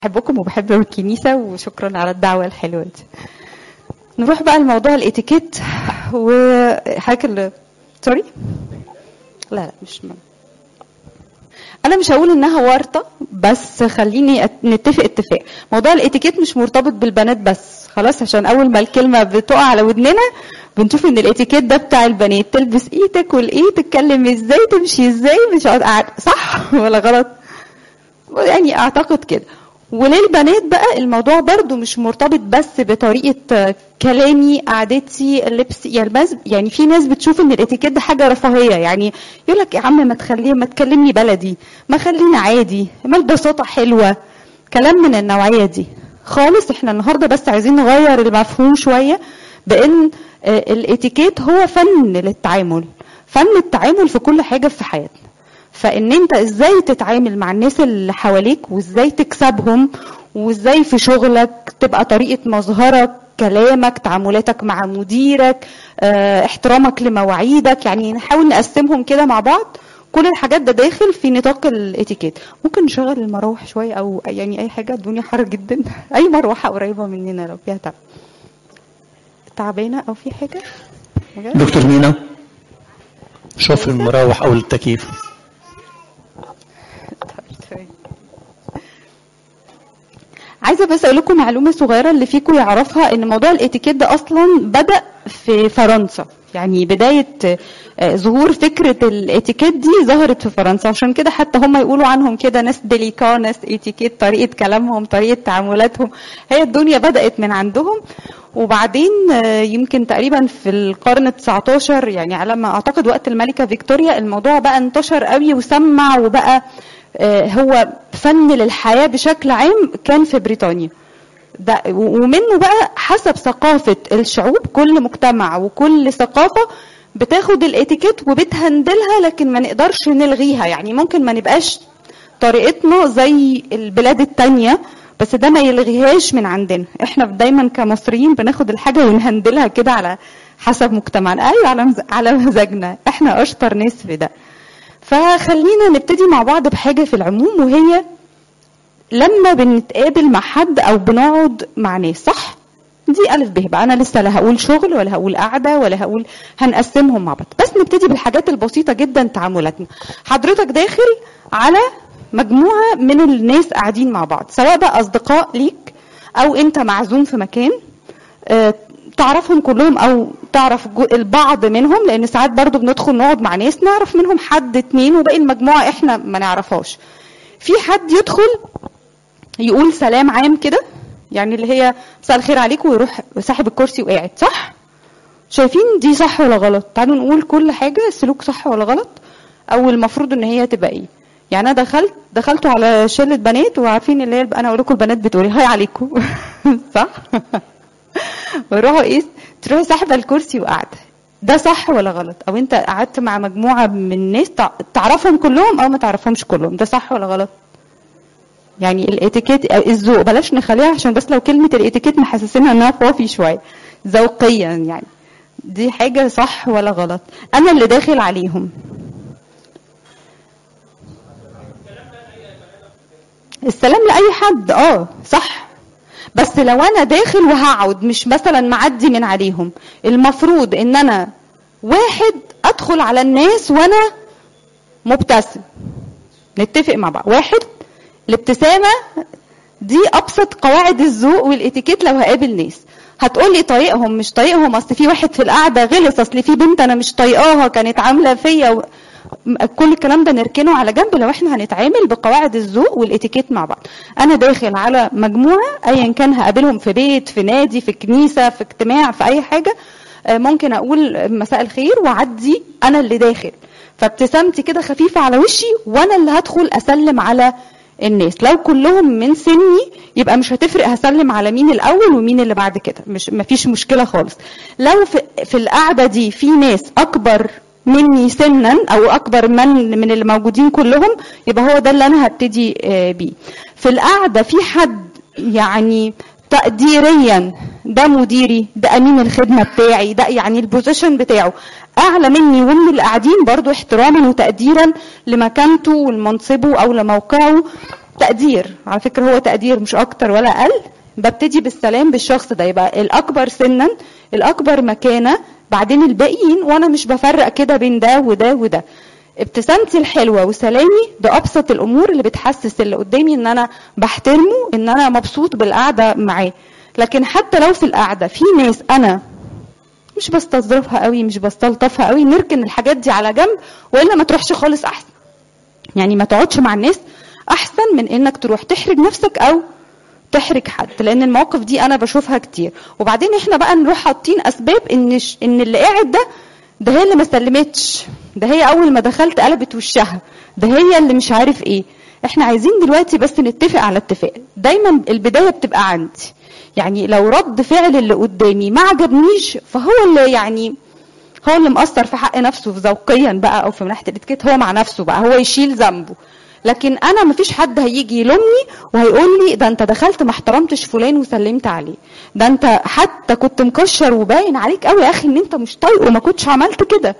بحبكم وبحب الكنيسة وشكرا على الدعوة الحلوة دي نروح بقى لموضوع الاتيكيت وحاجة اللي سوري لا لا مش م... انا مش هقول انها ورطه بس خليني أت- نتفق اتفاق موضوع الاتيكيت مش مرتبط بالبنات بس خلاص عشان اول ما الكلمه بتقع على ودننا بنشوف ان الاتيكيت ده بتاع البنات تلبس ايه تاكل ايه تتكلم ازاي تمشي ازاي مش عارف صح ولا غلط يعني اعتقد كده وللبنات بقى الموضوع برضو مش مرتبط بس بطريقه كلامي قعدتي لبسي يعني بس يعني في ناس بتشوف ان الاتيكيت ده حاجه رفاهيه يعني يقول لك يا عم ما تخليه ما تكلمني بلدي ما خلينا عادي ما البساطه حلوه كلام من النوعيه دي خالص احنا النهارده بس عايزين نغير المفهوم شويه بان آه، الاتيكيت هو فن للتعامل فن التعامل في كل حاجه في حياتنا فان انت ازاي تتعامل مع الناس اللي حواليك وازاي تكسبهم وازاي في شغلك تبقى طريقه مظهرك كلامك تعاملاتك مع مديرك اه احترامك لمواعيدك يعني نحاول نقسمهم كده مع بعض كل الحاجات ده داخل في نطاق الاتيكيت ممكن نشغل المراوح شويه او يعني اي حاجه الدنيا حر جدا اي مروحه قريبه مننا لو فيها تعب تعبانه او في حاجه بجد؟ دكتور مينا شوف المراوح او التكييف عايزه بس اقول لكم معلومه صغيره اللي فيكم يعرفها ان موضوع الاتيكيت ده اصلا بدا في فرنسا يعني بدايه آه، ظهور فكره الاتيكيت دي ظهرت في فرنسا عشان كده حتى هم يقولوا عنهم كده ناس ديليكا ناس اتيكيت طريقه كلامهم طريقه تعاملاتهم هي الدنيا بدات من عندهم وبعدين آه، يمكن تقريبا في القرن ال 19 يعني على ما اعتقد وقت الملكه فيكتوريا الموضوع بقى انتشر قوي وسمع وبقى آه، هو فن للحياه بشكل عام كان في بريطانيا ده ومنه بقى حسب ثقافة الشعوب كل مجتمع وكل ثقافة بتاخد الاتيكيت وبتهندلها لكن ما نقدرش نلغيها يعني ممكن ما نبقاش طريقتنا زي البلاد التانية بس ده ما يلغيهاش من عندنا احنا دايما كمصريين بناخد الحاجة ونهندلها كده على حسب مجتمعنا ايوه على مز- على مزاجنا احنا اشطر ناس في ده فخلينا نبتدي مع بعض بحاجة في العموم وهي لما بنتقابل مع حد او بنقعد مع ناس صح دي الف ب بقى انا لسه لا هقول شغل ولا هقول قعده ولا هقول هنقسمهم مع بعض بس نبتدي بالحاجات البسيطه جدا تعاملاتنا حضرتك داخل على مجموعه من الناس قاعدين مع بعض سواء بقى اصدقاء ليك او انت معزوم في مكان آه، تعرفهم كلهم او تعرف جو- البعض منهم لان ساعات برضو بندخل نقعد مع ناس نعرف منهم حد اتنين وباقي المجموعه احنا ما نعرفهاش في حد يدخل يقول سلام عام كده يعني اللي هي مساء الخير عليكم ويروح ساحب الكرسي وقاعد صح شايفين دي صح ولا غلط تعالوا نقول كل حاجه السلوك صح ولا غلط او المفروض ان هي تبقى ايه يعني انا دخلت دخلتوا على شله بنات وعارفين اللي هي انا اقول لكم البنات بتقولي هاي عليكم صح ويروحوا ايه تروحي ساحبه الكرسي وقاعده ده صح ولا غلط او انت قعدت مع مجموعه من الناس تع- تعرفهم كلهم او ما تعرفهمش كلهم ده صح ولا غلط يعني الاتيكيت أو الذوق بلاش نخليها عشان بس لو كلمه الاتيكيت محسسينها انها فافي شويه ذوقيا يعني دي حاجه صح ولا غلط انا اللي داخل عليهم السلام لاي حد اه صح بس لو انا داخل وهقعد مش مثلا معدي من عليهم المفروض ان انا واحد ادخل على الناس وانا مبتسم نتفق مع بعض واحد الابتسامه دي ابسط قواعد الذوق والاتيكيت لو هقابل ناس هتقولي طايقهم مش طايقهم اصل في واحد في القعده غلس اصل في بنت انا مش طايقاها كانت عامله فيا و... م- كل الكلام ده نركنه على جنب لو احنا هنتعامل بقواعد الذوق والاتيكيت مع بعض انا داخل على مجموعه ايا كان هقابلهم في بيت في نادي في كنيسه في اجتماع في اي حاجه آه، ممكن اقول مساء الخير واعدي انا اللي داخل فابتسامتي كده خفيفه على وشي وانا اللي هدخل اسلم على الناس لو كلهم من سني يبقى مش هتفرق هسلم على مين الاول ومين اللي بعد كده مش مفيش مشكله خالص لو في, في القعده دي في ناس اكبر مني سنا او اكبر من من اللي موجودين كلهم يبقى هو ده اللي انا هبتدي آه، بيه في القعده في حد يعني تقديريا ده مديري ده امين الخدمه بتاعي ده يعني البوزيشن بتاعه اعلى مني ومن اللي قاعدين برضو احتراما وتقديرا لمكانته ولمنصبه او لموقعه تقدير على فكره هو تقدير مش اكتر ولا اقل ببتدي بالسلام بالشخص ده يبقى الاكبر سنا الاكبر مكانه بعدين الباقيين وانا مش بفرق كده بين ده وده وده ابتسامتي الحلوه وسلامي ده ابسط الامور اللي بتحسس اللي قدامي ان انا بحترمه ان انا مبسوط بالقعده معاه لكن حتى لو في القعده في ناس انا مش بستظرفها قوي مش بستلطفها قوي نركن الحاجات دي على جنب والا ما تروحش خالص احسن يعني ما تقعدش مع الناس احسن من انك تروح تحرج نفسك او تحرج حد لان المواقف دي انا بشوفها كتير وبعدين احنا بقى نروح حاطين اسباب ان ش... ان اللي قاعد ده ده هي اللي ما سلمتش ده هي اول ما دخلت قلبت وشها ده هي اللي مش عارف ايه احنا عايزين دلوقتي بس نتفق على اتفاق دايما البدايه بتبقى عندي يعني لو رد فعل اللي قدامي ما عجبنيش فهو اللي يعني هو اللي مقصر في حق نفسه في ذوقيا بقى او في من ناحيه الاتيكيت هو مع نفسه بقى هو يشيل ذنبه لكن انا مفيش حد هيجي يلومني وهيقول لي ده انت دخلت ما احترمتش فلان وسلمت عليه ده انت حتى كنت مكشر وباين عليك قوي يا اخي ان انت مش طايقه وما كنتش عملت كده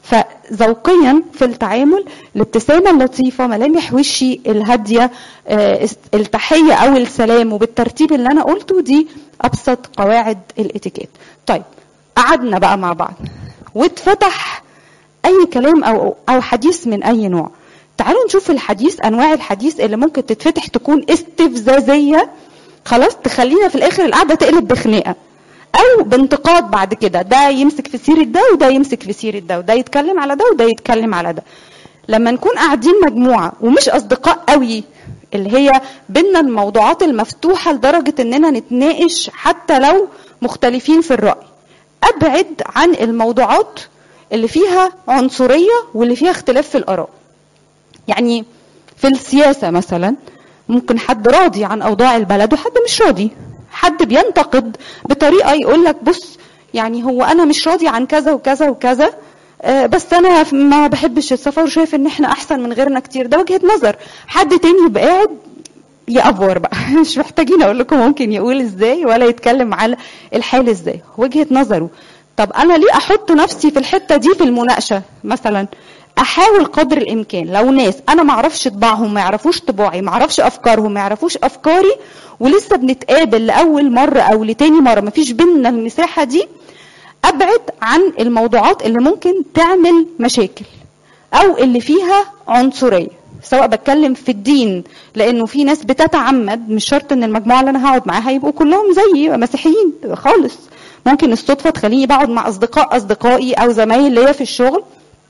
فذوقيا في التعامل الابتسامه اللطيفه ملامح وشي الهاديه آه، التحيه او السلام وبالترتيب اللي انا قلته دي ابسط قواعد الاتيكيت طيب قعدنا بقى مع بعض واتفتح اي كلام او او حديث من اي نوع تعالوا نشوف الحديث انواع الحديث اللي ممكن تتفتح تكون استفزازيه خلاص تخلينا في الاخر القعده تقلب بخناقه او بانتقاد بعد كده ده يمسك في سيره ده وده يمسك في سيره ده وده يتكلم على ده وده يتكلم على ده لما نكون قاعدين مجموعه ومش اصدقاء قوي اللي هي بينا الموضوعات المفتوحه لدرجه اننا نتناقش حتى لو مختلفين في الراي ابعد عن الموضوعات اللي فيها عنصريه واللي فيها اختلاف في الاراء يعني في السياسه مثلا ممكن حد راضي عن اوضاع البلد وحد مش راضي حد بينتقد بطريقه يقول لك بص يعني هو انا مش راضي عن كذا وكذا وكذا آه، بس انا ما بحبش السفر وشايف ان احنا احسن من غيرنا كتير ده وجهه نظر حد تاني يبقى قاعد يأفور بقى مش محتاجين اقول لكم ممكن يقول ازاي ولا يتكلم على الحال ازاي وجهه نظره طب انا ليه احط نفسي في الحته دي في المناقشه مثلا احاول قدر الامكان لو ناس انا ما اعرفش طباعهم ما يعرفوش طباعي ما اعرفش افكارهم ما يعرفوش افكاري ولسه بنتقابل لاول مره او لتاني مره ما فيش بينا المساحه دي ابعد عن الموضوعات اللي ممكن تعمل مشاكل او اللي فيها عنصريه سواء بتكلم في الدين لانه في ناس بتتعمد مش شرط ان المجموعه اللي انا هقعد معاها يبقوا كلهم زيي مسيحيين خالص ممكن الصدفه تخليني بقعد مع اصدقاء اصدقائي او زمايل ليا في الشغل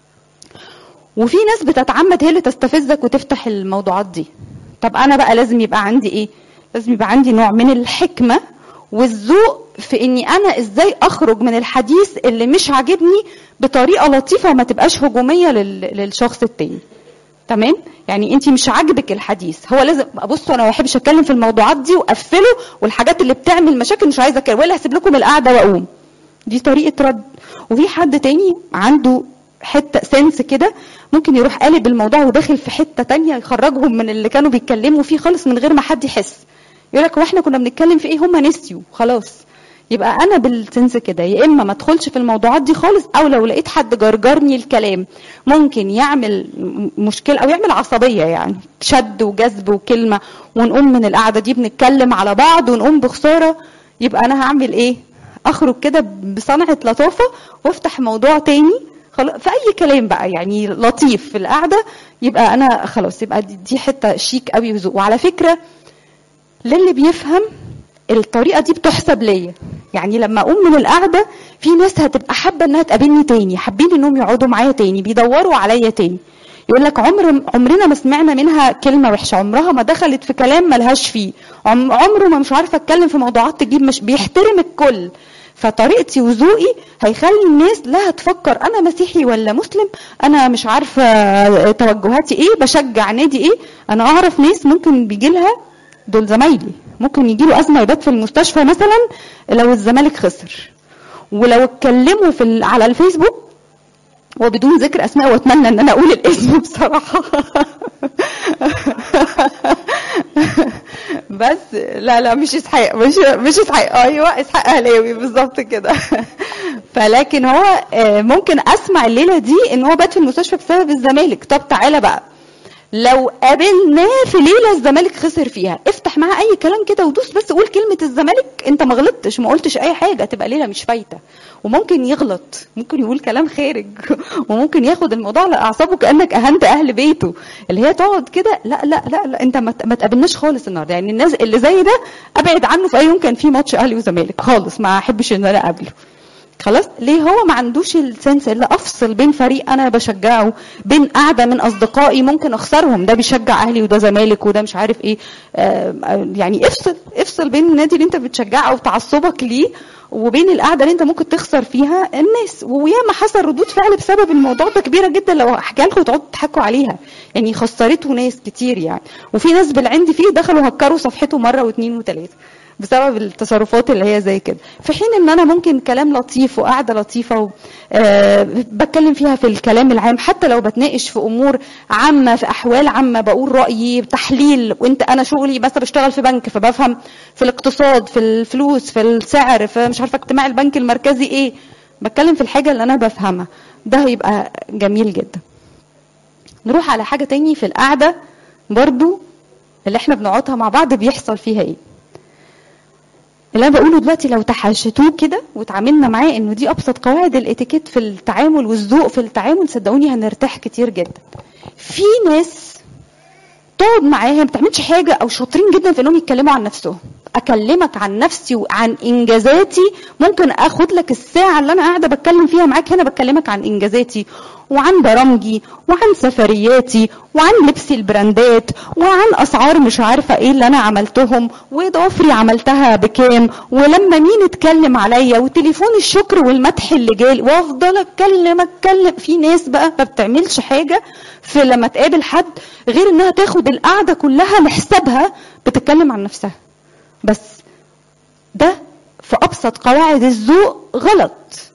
وفي ناس بتتعمد هي اللي تستفزك وتفتح الموضوعات دي طب انا بقى لازم يبقى عندي ايه لازم يبقى عندي نوع من الحكمه والذوق في اني انا ازاي اخرج من الحديث اللي مش عاجبني بطريقه لطيفه وما تبقاش هجوميه لل- للشخص التاني تمام يعني انت مش عاجبك الحديث هو لازم بصوا انا ما بحبش اتكلم في الموضوعات دي واقفله والحاجات اللي بتعمل مشاكل مش عايزه اتكلم ولا هسيب لكم القعده واقوم دي طريقه رد وفي حد تاني عنده حته سنس كده ممكن يروح قالب الموضوع وداخل في حته تانية يخرجهم من اللي كانوا بيتكلموا فيه خالص من غير ما حد يحس يقول لك واحنا كنا بنتكلم في ايه هم نسيوا خلاص يبقى انا بالسنس كده يا اما ما ادخلش في الموضوعات دي خالص او لو لقيت حد جرجرني الكلام ممكن يعمل م- مشكله او يعمل عصبيه يعني شد وجذب وكلمه ونقوم من القعده دي بنتكلم على بعض ونقوم بخساره يبقى انا هعمل ايه اخرج كده بصنعه لطافه وافتح موضوع تاني خلاص في اي كلام بقى يعني لطيف في القعده يبقى انا خلاص يبقى دي- دي حته شيك قوي وذوق وعلى فكره للي بيفهم الطريقه دي بتحسب ليا يعني لما اقوم من القعده في ناس هتبقى حابه انها تقابلني تاني حابين انهم يقعدوا معايا تاني بيدوروا عليا تاني يقول لك عمر عمرنا ما سمعنا منها كلمه وحشه عمرها ما دخلت في كلام ملهاش فيه عم عمره ما مش عارفه اتكلم في موضوعات تجيب مش بيحترم الكل فطريقتي وذوقي هيخلي الناس لا هتفكر انا مسيحي ولا مسلم انا مش عارفه توجهاتي ايه بشجع نادي ايه انا اعرف ناس ممكن بيجي لها دول زمايلي ممكن يجي له ازمه يبات في المستشفى مثلا لو الزمالك خسر ولو اتكلموا في ال- على الفيسبوك وبدون ذكر اسماء واتمنى ان انا اقول الاسم بصراحه بس لا لا مش اسحاق مش مش اسحاق ايوه اسحاق اهلاوي بالظبط كده فلكن هو آه، ممكن اسمع الليله دي ان هو بات في المستشفى بسبب الزمالك طب تعالى بقى لو قابلناه في ليله الزمالك خسر فيها افتح معاه اي كلام كده ودوس بس قول كلمه الزمالك انت ما غلطتش ما قلتش اي حاجه تبقى ليله مش فايته وممكن يغلط ممكن يقول كلام خارج وممكن ياخد الموضوع على اعصابه كانك اهنت اهل بيته اللي هي تقعد كده لا لا لا لا انت ما ما تقابلناش خالص النهارده يعني الناس اللي زي ده ابعد عنه في اي يوم كان في ماتش اهلي وزمالك خالص ما احبش ان انا اقابله خلاص ليه هو ما عندوش السنس اللي افصل بين فريق انا بشجعه بين قاعده من اصدقائي ممكن اخسرهم ده بيشجع اهلي وده زمالك وده مش عارف ايه آه يعني افصل افصل بين النادي اللي انت بتشجعه وتعصبك ليه وبين القعده اللي انت ممكن تخسر فيها الناس وياما حصل ردود فعل بسبب الموضوع ده كبيره جدا لو احكي لكم تقعدوا تضحكوا عليها يعني خسرته ناس كتير يعني وفي ناس بالعند فيه دخلوا هكروا صفحته مره واثنين وثلاثه بسبب التصرفات اللي هي زي كده في حين ان انا ممكن كلام لطيف وقعده لطيفه و... أه بتكلم فيها في الكلام العام حتى لو بتناقش في امور عامه في احوال عامه بقول رايي تحليل وانت انا شغلي بس بشتغل في بنك فبفهم في الاقتصاد في الفلوس في السعر في مش عارفه اجتماع البنك المركزي ايه بتكلم في الحاجه اللي انا بفهمها ده هيبقى جميل جدا نروح على حاجه تاني في القعده برضو اللي احنا بنقعدها مع بعض بيحصل فيها ايه اللي انا بقوله دلوقتي لو تحاشتوه كده وتعاملنا معاه انه دي ابسط قواعد الاتيكيت في التعامل والذوق في التعامل صدقوني هنرتاح كتير جدا في ناس تقعد معاها ما بتعملش حاجه او شاطرين جدا في انهم يتكلموا عن نفسهم اكلمك عن نفسي وعن انجازاتي ممكن اخد لك الساعه اللي انا قاعده بتكلم فيها معاك هنا بكلمك عن انجازاتي وعن برامجي وعن سفرياتي وعن لبسي البراندات وعن اسعار مش عارفه ايه اللي انا عملتهم وضوافري عملتها بكام ولما مين اتكلم عليا وتليفون الشكر والمدح اللي جالي وافضل اتكلم اتكلم في ناس بقى ما بتعملش حاجه في لما تقابل حد غير انها تاخد القعده كلها لحسابها بتتكلم عن نفسها بس ده في ابسط قواعد الذوق غلط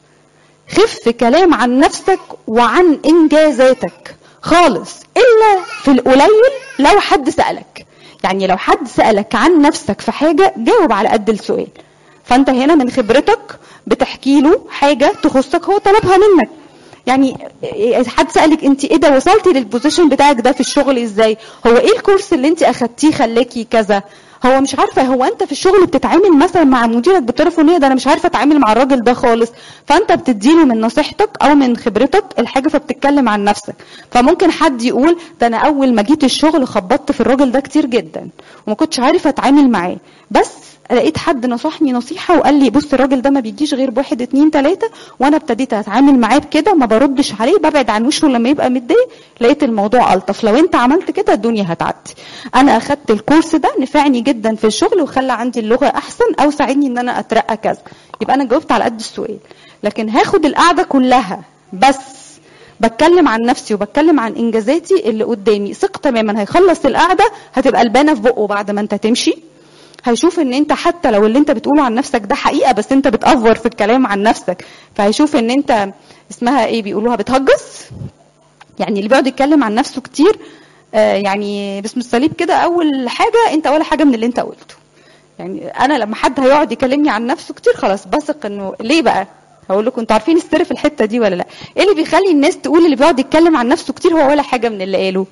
خف كلام عن نفسك وعن انجازاتك خالص الا في القليل لو حد سالك يعني لو حد سالك عن نفسك في حاجه جاوب على قد السؤال فانت هنا من خبرتك بتحكي له حاجه تخصك هو طلبها منك يعني حد سالك انت ايه ده وصلتي للبوزيشن بتاعك ده في الشغل ازاي هو ايه الكورس اللي انت اخدتيه خلاكي كذا هو مش عارفه هو انت في الشغل بتتعامل مثلا مع مديرك بالتليفونيه ده انا مش عارفه اتعامل مع الراجل ده خالص فانت بتديله من نصيحتك او من خبرتك الحاجه فبتتكلم عن نفسك فممكن حد يقول ده انا اول ما جيت الشغل خبطت في الراجل ده كتير جدا وما كنتش عارفه اتعامل معاه بس لقيت حد نصحني نصيحة وقال لي بص الراجل ده ما بيجيش غير بواحد اتنين تلاتة وانا ابتديت اتعامل معاه بكده ما بردش عليه ببعد عن وشه لما يبقى متضايق لقيت الموضوع الطف لو انت عملت كده الدنيا هتعدي انا اخدت الكورس ده نفعني جدا في الشغل وخلى عندي اللغة احسن او ساعدني ان انا اترقى كذا يبقى انا جاوبت على قد السؤال لكن هاخد القعدة كلها بس بتكلم عن نفسي وبتكلم عن انجازاتي اللي قدامي ثق تماما هيخلص القعده هتبقى البانه في بقه بعد ما انت تمشي هيشوف ان انت حتى لو اللي انت بتقوله عن نفسك ده حقيقه بس انت بتأفور في الكلام عن نفسك فهيشوف ان انت اسمها ايه بيقولوها بتهجس يعني اللي بيقعد يتكلم عن نفسه كتير آه يعني باسم الصليب كده اول حاجه انت ولا حاجه من اللي انت قلته يعني انا لما حد هيقعد يكلمني عن نفسه كتير خلاص بثق انه ليه بقى هقول لكم انتوا عارفين السر في الحته دي ولا لا ايه اللي بيخلي الناس تقول اللي بيقعد يتكلم عن نفسه كتير هو ولا حاجه من اللي قاله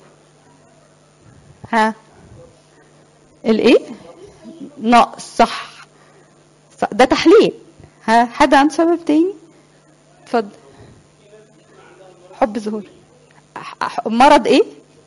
ها الايه ناقص صح. صح ده تحليل ها حد عنده سبب تاني اتفضل حب ظهور مرض ايه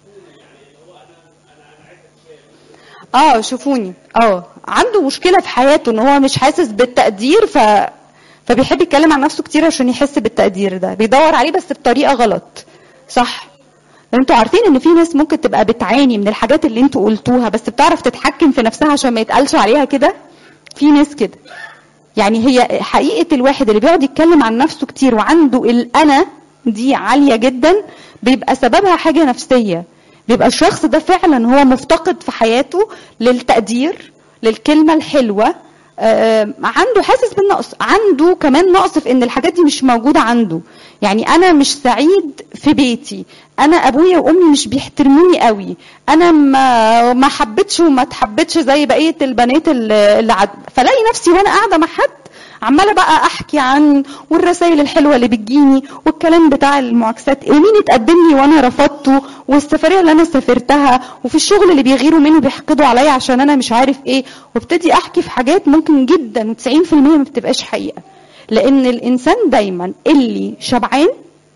اه شوفوني اه عنده مشكله في حياته ان هو مش حاسس بالتقدير ف فبيحب يتكلم عن نفسه كتير عشان يحس بالتقدير ده بيدور عليه بس بطريقه غلط صح انتوا عارفين ان في ناس ممكن تبقى بتعاني من الحاجات اللي انتوا قلتوها بس بتعرف تتحكم في نفسها عشان ما يتقالش عليها كده في ناس كده يعني هي حقيقه الواحد اللي بيقعد يتكلم عن نفسه كتير وعنده الانا دي عاليه جدا بيبقى سببها حاجه نفسيه بيبقى الشخص ده فعلا هو مفتقد في حياته للتقدير للكلمه الحلوه آه عنده حاسس بالنقص عنده كمان نقص في ان الحاجات دي مش موجوده عنده يعني انا مش سعيد في بيتي انا ابويا وامي مش بيحترموني قوي انا ما ما حبيتش وما اتحبتش زي بقيه البنات اللي عد... فلاقي نفسي وانا قاعده مع حد عماله بقى احكي عن والرسائل الحلوه اللي بتجيني والكلام بتاع المعاكسات إيه مين اتقدم لي وانا رفضته والسفريه اللي انا سافرتها وفي الشغل اللي بيغيروا منه بيحقدوا عليا عشان انا مش عارف ايه وابتدي احكي في حاجات ممكن جدا و90% ما بتبقاش حقيقه لان الانسان دايما اللي شبعان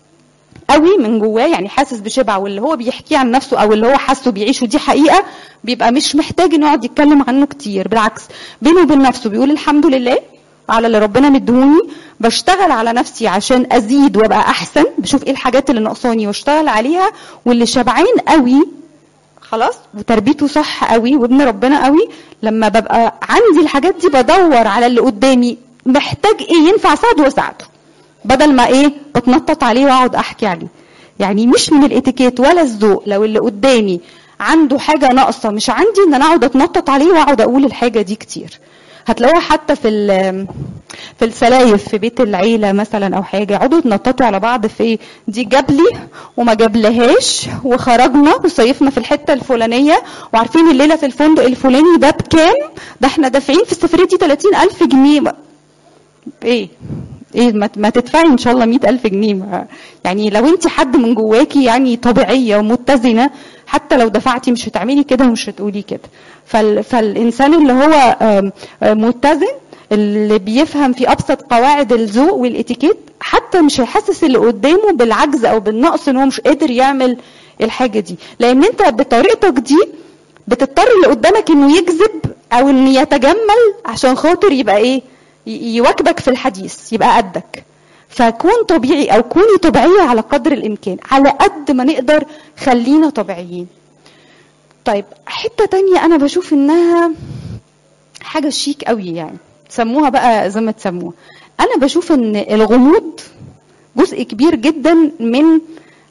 قوي من جواه يعني حاسس بشبع واللي هو بيحكيه عن نفسه او اللي هو حاسه بيعيشه دي حقيقه بيبقى مش محتاج انه يقعد يتكلم عنه كتير بالعكس بينه وبين نفسه بيقول الحمد لله على اللي ربنا مدهوني بشتغل على نفسي عشان ازيد وابقى احسن بشوف ايه الحاجات اللي ناقصاني واشتغل عليها واللي شبعان قوي خلاص وتربيته صح قوي وابن ربنا قوي لما ببقى عندي الحاجات دي بدور على اللي قدامي محتاج ايه ينفع اساعده واساعده بدل ما ايه بتنطط عليه واقعد احكي عليه يعني مش من الاتيكيت ولا الذوق لو اللي قدامي عنده حاجه ناقصه مش عندي ان انا اقعد اتنطط عليه واقعد اقول الحاجه دي كتير هتلاقوها حتى في ال- في السلايف في بيت العيله مثلا او حاجه يقعدوا يتنططوا على بعض في إيه؟ دي جاب لي وما جابلهاش وخرجنا وصيفنا في الحته الفلانيه وعارفين الليله في الفندق الفلاني ده بكام ده احنا دافعين في السفريه دي 30000 جنيه ايه ايه ما ما تدفعي ان شاء الله مئة ألف جنيه ما- يعني لو انت حد من جواكي يعني طبيعيه ومتزنه حتى لو دفعتي مش هتعملي كده ومش هتقولي كده فال فالانسان اللي هو آم، آم، متزن اللي بيفهم في ابسط قواعد الذوق والاتيكيت حتى مش هيحسس اللي قدامه بالعجز او بالنقص ان هو مش قادر يعمل الحاجه دي لان انت بطريقتك دي بتضطر اللي قدامك انه يكذب او انه يتجمل عشان خاطر يبقى ايه ي- يواكبك في الحديث يبقى قدك فكون طبيعي او كوني طبيعيه على قدر الامكان على قد ما نقدر خلينا طبيعيين طيب حته تانية انا بشوف انها حاجه شيك قوي يعني تسموها بقى زي ما تسموها انا بشوف ان الغموض جزء كبير جدا من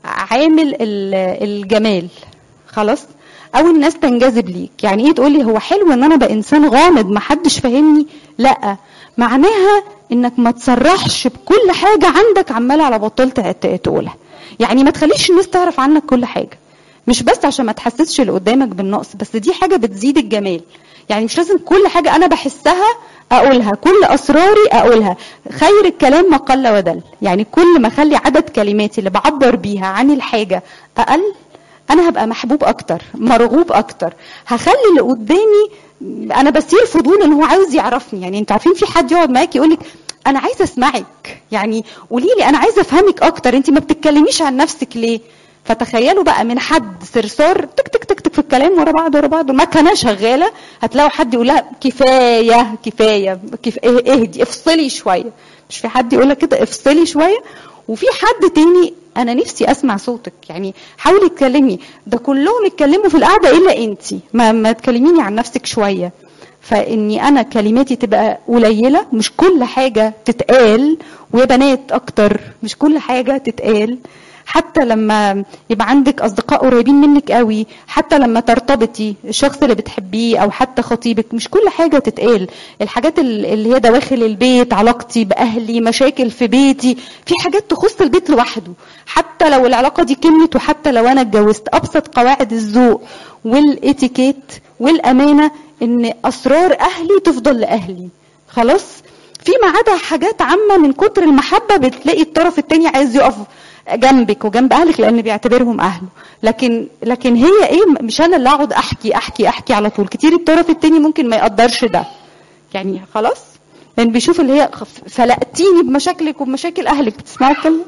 عامل ال- الجمال خلاص او الناس تنجذب ليك يعني ايه تقولي هو حلو ان انا ابقى انسان غامض محدش فاهمني لا معناها انك ما تصرحش بكل حاجه عندك عماله على بطال ت- ت- تقولها يعني ما تخليش الناس تعرف عنك كل حاجه مش بس عشان ما تحسسش اللي قدامك بالنقص بس دي حاجه بتزيد الجمال يعني مش لازم كل حاجه انا بحسها اقولها كل اسراري اقولها خير الكلام ما قل ودل يعني كل ما اخلي عدد كلماتي اللي بعبر بيها عن الحاجه اقل انا هبقى محبوب اكتر مرغوب اكتر هخلي اللي قدامي انا بصير فضول ان هو عاوز يعرفني يعني انتوا عارفين في حد يقعد معاك يقول لك انا عايزه اسمعك يعني قولي لي انا عايزه افهمك اكتر انت ما بتتكلميش عن نفسك ليه فتخيلوا بقى من حد صرصار تك تك تك تك في الكلام ورا بعض ورا بعض المكنه شغاله هتلاقوا حد يقول لها كفايه كفايه كف... إيه- اهدي افصلي شويه مش في حد يقول لك كده افصلي شويه وفي حد تاني انا نفسي اسمع صوتك يعني حاولي تكلمي ده كلهم اتكلموا في القعده الا انت ما ما تكلميني عن نفسك شويه فاني انا كلماتي تبقى قليله مش كل حاجه تتقال ويا بنات اكتر مش كل حاجه تتقال حتى لما يبقى عندك اصدقاء قريبين منك قوي حتى لما ترتبطي الشخص اللي بتحبيه او حتى خطيبك مش كل حاجه تتقال الحاجات ال- اللي هي دواخل البيت علاقتي باهلي مشاكل في بيتي في حاجات تخص البيت لوحده حتى لو العلاقه دي كملت وحتى لو انا اتجوزت ابسط قواعد الذوق والاتيكيت والامانه ان اسرار اهلي تفضل لاهلي خلاص فيما عدا حاجات عامه من كتر المحبه بتلاقي الطرف التاني عايز يقف جنبك وجنب اهلك لان بيعتبرهم اهله لكن لكن هي ايه مش انا اللي اقعد احكي احكي احكي على طول كتير الطرف التاني ممكن ما يقدرش ده يعني خلاص لان بيشوف اللي هي خف- فلقتيني بمشاكلك وبمشاكل اهلك بتسمعوا الكلمه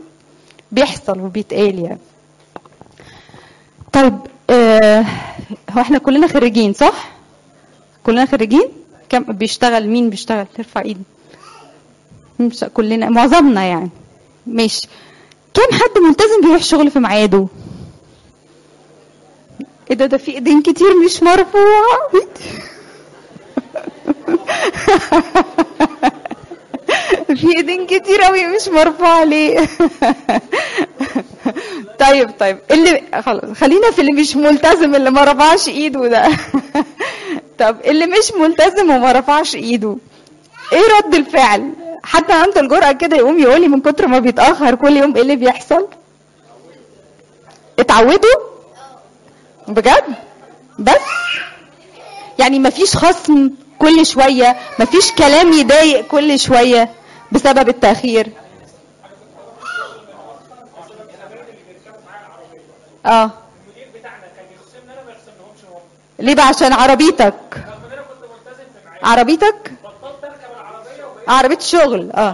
بيحصل وبيتقال يعني طيب آه هو احنا كلنا خريجين صح كلنا خريجين كم بيشتغل مين بيشتغل ترفع ايدي مش كلنا معظمنا يعني ماشي كم حد ملتزم بيروح شغل في ميعاده ايه ده ده في ايدين كتير مش مرفوعه في ايدين كتير قوي مش مرفوعه ليه طيب طيب اللي خلاص خلينا في اللي مش ملتزم اللي ما رفعش ايده ده طب اللي مش ملتزم وما رفعش ايده ايه رد الفعل حتى عنده الجرأة كده يقوم يقول لي من كتر ما بيتأخر كل يوم ايه اللي بيحصل اتعودوا بجد بس يعني مفيش خصم كل شوية مفيش كلام يضايق كل شوية بسبب التاخير اه ليه بقى عشان عربيتك عربيتك عربية شغل اه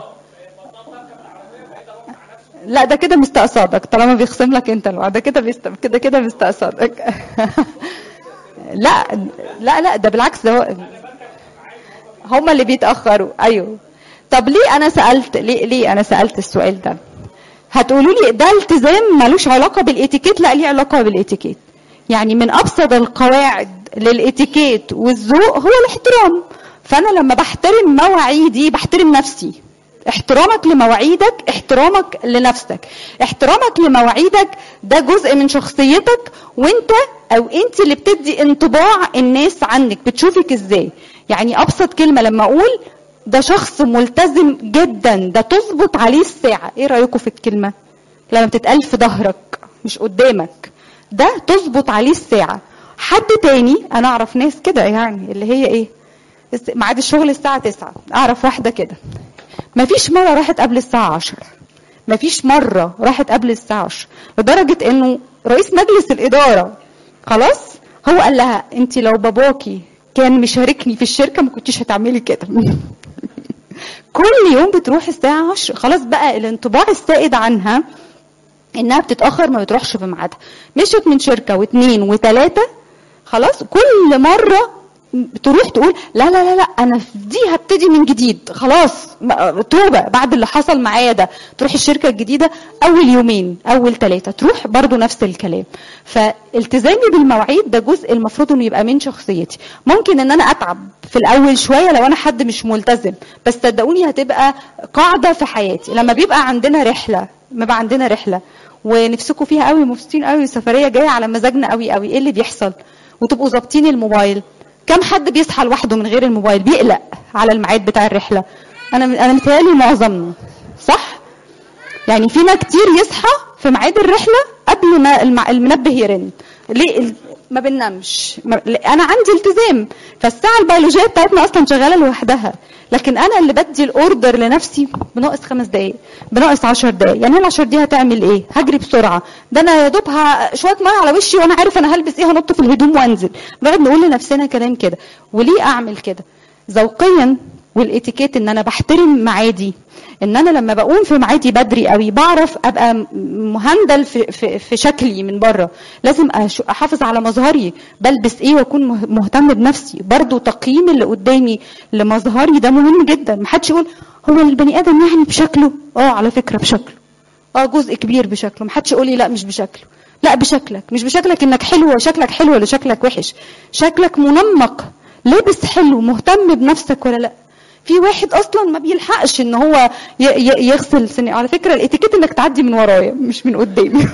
لا ده كده مستقصدك طالما بيخصم لك انت الوعد ده كده بيست... كده كده مستقصدك لا لا لا ده بالعكس ده هو هما اللي بيتاخروا ايوه طب ليه انا سالت ليه ليه انا سالت السؤال ده هتقولوا لي ده التزام ملوش علاقه بالاتيكيت لا ليه علاقه بالاتيكيت يعني من ابسط القواعد للاتيكيت والذوق هو الاحترام فانا لما بحترم مواعيدي بحترم نفسي احترامك لمواعيدك احترامك لنفسك احترامك لمواعيدك ده جزء من شخصيتك وانت او انت اللي بتدي انطباع الناس عنك بتشوفك ازاي يعني ابسط كلمه لما اقول ده شخص ملتزم جدا ده تظبط عليه الساعه ايه رايكم في الكلمه لما بتتقال في ظهرك مش قدامك ده تظبط عليه الساعه حد تاني انا اعرف ناس كده يعني اللي هي ايه ميعاد الشغل الساعه 9 اعرف واحده كده مفيش مره راحت قبل الساعه 10 مفيش مره راحت قبل الساعه 10 لدرجه انه رئيس مجلس الاداره خلاص هو قال لها انت لو باباكي كان مشاركني في الشركه ما كنتيش هتعملي كده كل يوم بتروح الساعه 10 خلاص بقى الانطباع السائد عنها انها بتتاخر ما بتروحش في ميعادها مشيت من شركه واثنين وثلاثه خلاص كل مره تروح تقول لا لا لا لا انا في دي هبتدي من جديد خلاص توبه بعد اللي حصل معايا ده تروح الشركه الجديده اول يومين اول ثلاثه تروح برضو نفس الكلام فالتزامي بالمواعيد ده جزء المفروض انه يبقى من شخصيتي ممكن ان انا اتعب في الاول شويه لو انا حد مش ملتزم بس صدقوني هتبقى قاعده في حياتي لما بيبقى عندنا رحله ما بقى عندنا رحله ونفسكم فيها قوي مبسوطين قوي سفريه جايه على مزاجنا قوي قوي ايه اللي بيحصل وتبقوا ظابطين الموبايل كم حد بيصحى لوحده من غير الموبايل بيقلق على الميعاد بتاع الرحله انا انا متهيألي معظمنا صح يعني فينا كتير يصحى في ميعاد الرحله قبل ما المنبه يرن ليه ما بننامش انا عندي التزام فالساعه البيولوجيه بتاعتنا اصلا شغاله لوحدها لكن انا اللي بدي الاوردر لنفسي بناقص خمس دقائق بناقص 10 دقائق يعني ال 10 دي هتعمل ايه هجري بسرعه ده انا يا دوب شويه ميه على وشي وانا عارف انا هلبس ايه هنط في الهدوم وانزل نقعد نقول لنفسنا كلام كده وليه اعمل كده ذوقيا والاتيكيت ان انا بحترم ميعادي ان انا لما بقوم في ميعادي بدري قوي بعرف ابقى مهندل في, في, في شكلي من بره لازم احافظ على مظهري بلبس ايه واكون مهتم بنفسي برضو تقييم اللي قدامي لمظهري ده مهم جدا محدش يقول هو البني ادم يعني بشكله اه على فكره بشكله اه جزء كبير بشكله محدش يقول لي لا مش بشكله لا بشكلك مش بشكلك انك حلو شكلك حلو ولا شكلك وحش شكلك منمق لابس حلو مهتم بنفسك ولا لا في واحد اصلا ما بيلحقش ان هو يغسل سنة على فكره الاتيكيت انك تعدي من ورايا مش من قدامي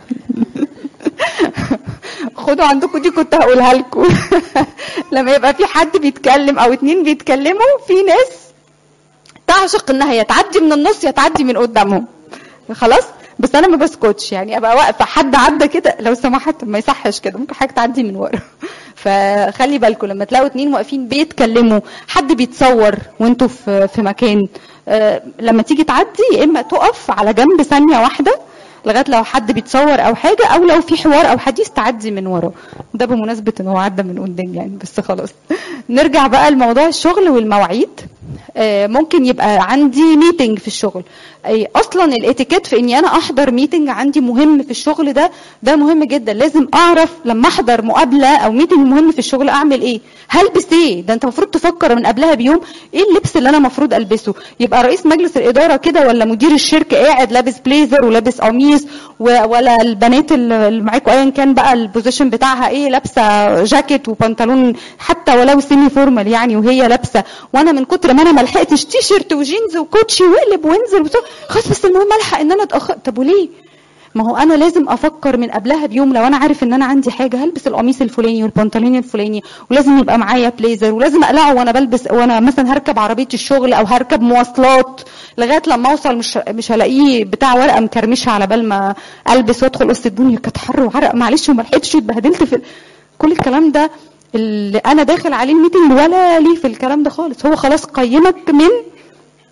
خدوا عندكم دي كنت هقولها لكم لما يبقى في حد بيتكلم او اتنين بيتكلموا في ناس تعشق انها يا تعدي من النص يا تعدي من قدامهم خلاص بس انا ما بسكتش يعني ابقى واقفه حد عدى كده لو سمحت ما يصحش كده ممكن حاجه تعدي من ورا فخلي بالكم لما تلاقوا اتنين واقفين بيتكلموا حد بيتصور وانتوا في في مكان آه لما تيجي تعدي يا اما تقف على جنب ثانيه واحده لغايه لو حد بيتصور او حاجه او لو في حوار او حديث تعدي من وراه ده بمناسبه ان هو عدى من قدام يعني بس خلاص نرجع بقى لموضوع الشغل والمواعيد آه ممكن يبقى عندي ميتنج في الشغل أي اصلا الاتيكيت في اني انا احضر ميتنج عندي مهم في الشغل ده ده مهم جدا لازم اعرف لما احضر مقابله او ميتنج مهم في الشغل اعمل ايه هلبس ايه ده انت المفروض تفكر من قبلها بيوم ايه اللبس اللي انا المفروض البسه يبقى رئيس مجلس الاداره كده ولا مدير الشركه قاعد لابس بليزر ولابس قميص ولا البنات اللي معاكم ايا كان بقى البوزيشن بتاعها ايه لابسه جاكيت وبنطلون حتى ولو سيمي فورمال يعني وهي لابسه وانا من كتر ما انا ما لحقتش تي شيرت وجينز وكوتشي واقلب وانزل خلاص بس المهم الحق ان انا اتاخر طب وليه ما هو انا لازم افكر من قبلها بيوم لو انا عارف ان انا عندي حاجه هلبس القميص الفلاني والبنطلون الفلاني ولازم يبقى معايا بليزر ولازم اقلعه وانا بلبس وانا مثلا هركب عربيه الشغل او هركب مواصلات لغايه لما اوصل مش مش هلاقيه بتاع ورقه مكرمشه على بال ما البس وادخل وسط الدنيا كانت حر وعرق معلش وما لحقتش اتبهدلت في كل الكلام ده اللي انا داخل عليه الميتنج ولا ليه في الكلام ده خالص هو خلاص قيمك من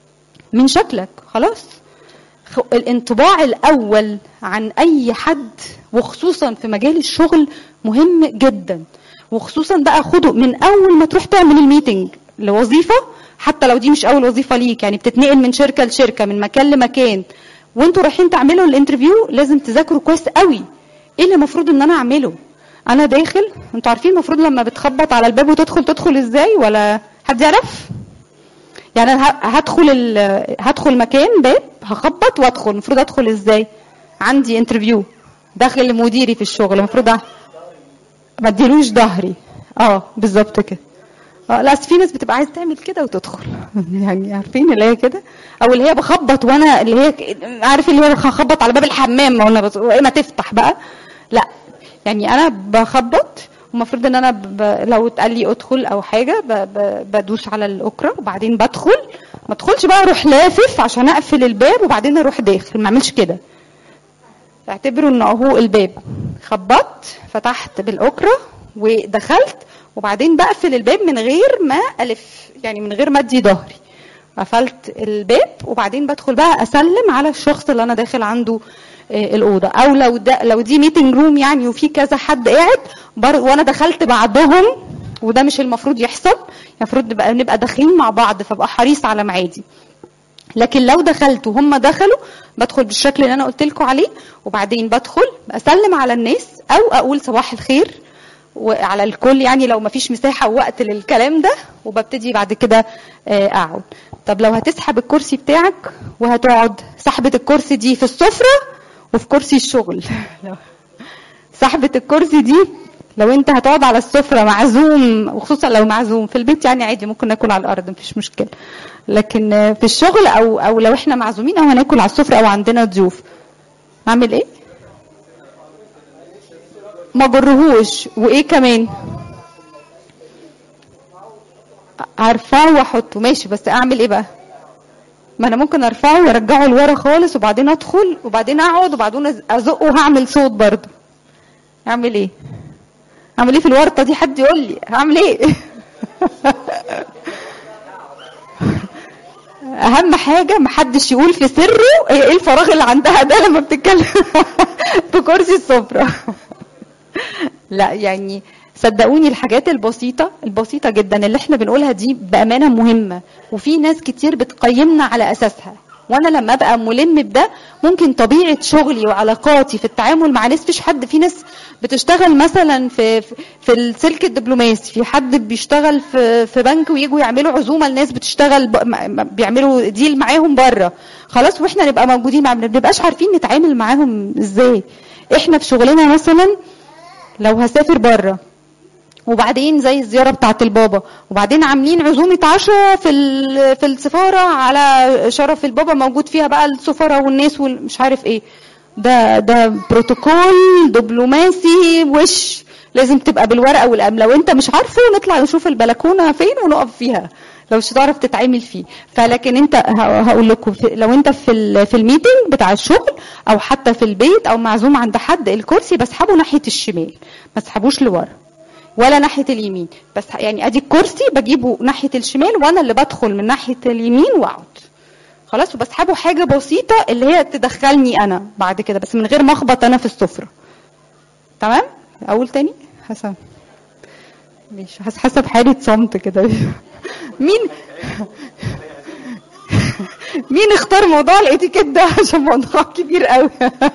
من شكلك خلاص خ- الانطباع الاول عن اي حد وخصوصا في مجال الشغل مهم جدا وخصوصا بقى خده من اول ما تروح تعمل الميتنج لوظيفه حتى لو دي مش اول وظيفه ليك يعني بتتنقل من شركه لشركه من مكان لمكان وانتوا رايحين تعملوا الانترفيو لازم تذاكروا كويس قوي ايه اللي المفروض ان انا اعمله انا داخل انتوا عارفين المفروض لما بتخبط على الباب وتدخل تدخل ازاي ولا حد يعرف يعني انا ه- هدخل ال- هدخل مكان باب هخبط وادخل المفروض ادخل ازاي عندي انترفيو داخل لمديري في الشغل المفروض أ- ما اديلوش ظهري اه بالظبط كده اه لا أصل في ناس بتبقى عايز تعمل كده وتدخل يعني عارفين اللي هي كده او اللي هي بخبط وانا اللي هي ك- عارف اللي هي هخبط على باب الحمام وانا بس وايه ما تفتح بقى لا يعني انا بخبط ومفروض ان انا ب... ب- لو اتقال لي ادخل او حاجه ب... ب... بدوس على الاكره وبعدين بدخل ما ادخلش بقى اروح لافف عشان اقفل الباب وبعدين اروح داخل ما اعملش كده اعتبروا ان اهو الباب خبطت فتحت بالاكره ودخلت وبعدين بقفل الباب من غير ما الف يعني من غير ما ادي ظهري قفلت الباب وبعدين بدخل بقى اسلم على الشخص اللي انا داخل عنده آه، الاوضه او لو ده لو دي ميتنج روم يعني وفي كذا حد قاعد بر- وانا دخلت بعدهم وده مش المفروض يحصل المفروض نبقى نبقى داخلين مع بعض فابقى حريص على ميعادي لكن لو دخلت وهم دخلوا بدخل بالشكل اللي انا قلت لكم عليه وبعدين بدخل اسلم على الناس او اقول صباح الخير وعلى الكل يعني لو مفيش مساحه ووقت للكلام ده وببتدي بعد كده آه، اقعد طب لو هتسحب الكرسي بتاعك وهتقعد سحبه الكرسي دي في السفره وفي كرسي الشغل سحبه الكرسي دي لو انت هتقعد على السفره معزوم وخصوصا لو معزوم في البيت يعني عادي ممكن ناكل على الارض مفيش مشكله لكن آه، في الشغل او او لو احنا معزومين او هناكل على السفره او عندنا ضيوف اعمل ايه ما جرهوش وايه كمان ارفعه واحطه ماشي بس اعمل ايه بقى ما انا ممكن ارفعه وارجعه لورا خالص وبعدين ادخل وبعدين اقعد وبعدين أز- ازقه وهعمل صوت برضه اعمل ايه اعمل ايه في الورطه دي حد يقول لي هعمل ايه اهم حاجه محدش يقول في سره ايه الفراغ اللي عندها ده لما بتتكلم في كرسي السفره لا يعني صدقوني الحاجات البسيطة البسيطة جدا اللي احنا بنقولها دي بأمانة مهمة وفي ناس كتير بتقيمنا على أساسها وانا لما ابقى ملم بده ممكن طبيعه شغلي وعلاقاتي في التعامل مع ناس فيش حد في ناس بتشتغل مثلا في في- في السلك الدبلوماسي في حد بيشتغل في في بنك ويجوا يعملوا عزومه لناس بتشتغل ب- م- م- بيعملوا ديل معاهم بره خلاص واحنا نبقى موجودين ما بنبقاش عارفين نتعامل معاهم ازاي احنا في شغلنا مثلا لو هسافر بره وبعدين زي الزياره بتاعه البابا وبعدين عاملين عزومه عشاء في ال- في السفاره على شرف البابا موجود فيها بقى السفراء والناس ومش عارف ايه ده ده بروتوكول دبلوماسي وش لازم تبقى بالورقه والقلم لو انت مش عارفه نطلع نشوف البلكونه فين ونقف فيها لو مش هتعرف تتعامل فيه فلكن انت ه- هقول لكم في- لو انت في ال- في الميتنج بتاع الشغل او حتى في البيت او معزوم عند حد الكرسي بسحبه ناحيه الشمال ما تسحبوش لورا ولا ناحيه اليمين بس يعني ادي الكرسي بجيبه ناحيه الشمال وانا اللي بدخل من ناحيه اليمين واقعد خلاص وبسحبه حاجه بسيطه اللي هي تدخلني انا بعد كده بس من غير ما اخبط انا في السفره تمام اقول تاني حسن مش حاسه حاسه بحاله صمت كده مين مين اختار موضوع الاتيكيت ده عشان موضوع كبير قوي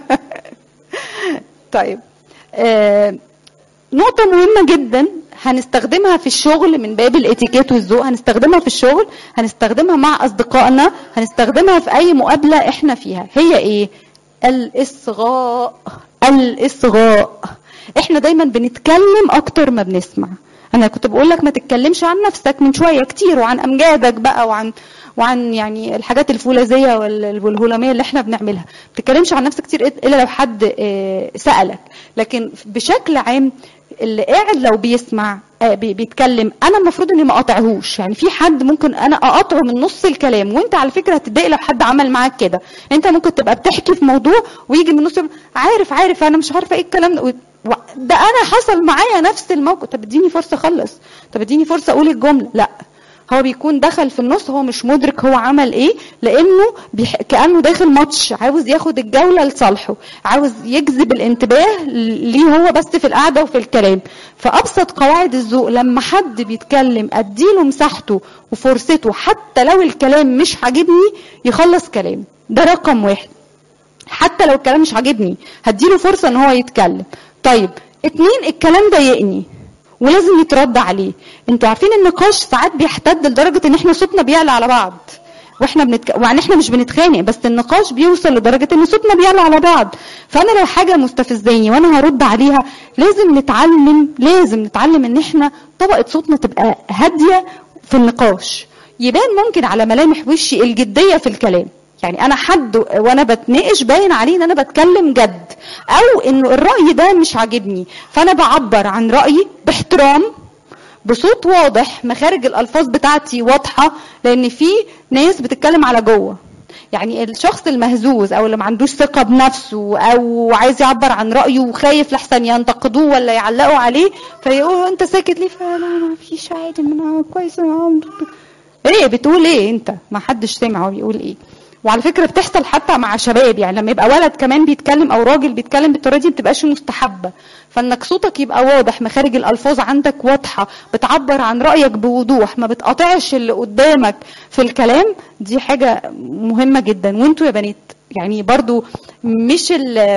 طيب آه نقطة مهمة جدا هنستخدمها في الشغل من باب الاتيكيت والذوق هنستخدمها في الشغل هنستخدمها مع أصدقائنا هنستخدمها في أي مقابلة احنا فيها هي ايه؟ الإصغاء الإصغاء احنا دايما بنتكلم أكتر ما بنسمع أنا كنت بقول لك ما تتكلمش عن نفسك من شوية كتير وعن أمجادك بقى وعن وعن يعني الحاجات الفولاذيه وال- والهلاميه اللي احنا بنعملها ما تتكلمش عن نفسك كتير الا لو حد آه، سالك لكن بشكل عام اللي قاعد لو بيسمع آه، بي- بيتكلم انا المفروض اني ما اقاطعهوش يعني في حد ممكن انا اقاطعه من نص الكلام وانت على فكره هتتضايق لو حد عمل معاك كده انت ممكن تبقى بتحكي في موضوع ويجي من نص عارف عارف انا مش عارفه ايه الكلام ده و- ده انا حصل معايا نفس الموقف طب اديني فرصه اخلص طب اديني فرصه اقول الجمله لا هو بيكون دخل في النص هو مش مدرك هو عمل ايه لانه بيح... كانه داخل ماتش عاوز ياخد الجوله لصالحه عاوز يجذب الانتباه ليه هو بس في القعده وفي الكلام فابسط قواعد الذوق لما حد بيتكلم اديله مساحته وفرصته حتى لو الكلام مش عاجبني يخلص كلام ده رقم واحد حتى لو الكلام مش عاجبني هديله فرصه ان هو يتكلم طيب اتنين الكلام ضايقني ولازم يترد عليه انتوا عارفين النقاش ساعات بيحتد لدرجه ان احنا صوتنا بيعلى على بعض واحنا بنتك... يعني احنا مش بنتخانق بس النقاش بيوصل لدرجه ان صوتنا بيعلى على بعض فانا لو حاجه مستفزاني وانا هرد عليها لازم نتعلم لازم نتعلم ان احنا طبقه صوتنا تبقى هاديه في النقاش يبان ممكن على ملامح وشي الجديه في الكلام يعني انا حد وانا بتناقش باين عليه ان انا بتكلم جد او انه الراي ده مش عاجبني فانا بعبر عن رايي باحترام بصوت واضح مخارج الالفاظ بتاعتي واضحه لان في ناس بتتكلم على جوه يعني الشخص المهزوز او اللي ما عندوش ثقه بنفسه او عايز يعبر عن رايه وخايف لحسن ينتقدوه ولا يعلقوا عليه فيقول انت ساكت ليه فلا ما فيش عادي انا كويس ايه بتقول ايه انت ما حدش سمع هو بيقول ايه وعلى فكره بتحصل حتى مع شباب يعني لما يبقى ولد كمان بيتكلم او راجل بيتكلم بالطريقه دي ما بتبقاش مستحبه فانك صوتك يبقى واضح مخارج الالفاظ عندك واضحه بتعبر عن رايك بوضوح ما بتقاطعش اللي قدامك في الكلام دي حاجه مهمه جدا وانتوا يا بنات يعني برضو مش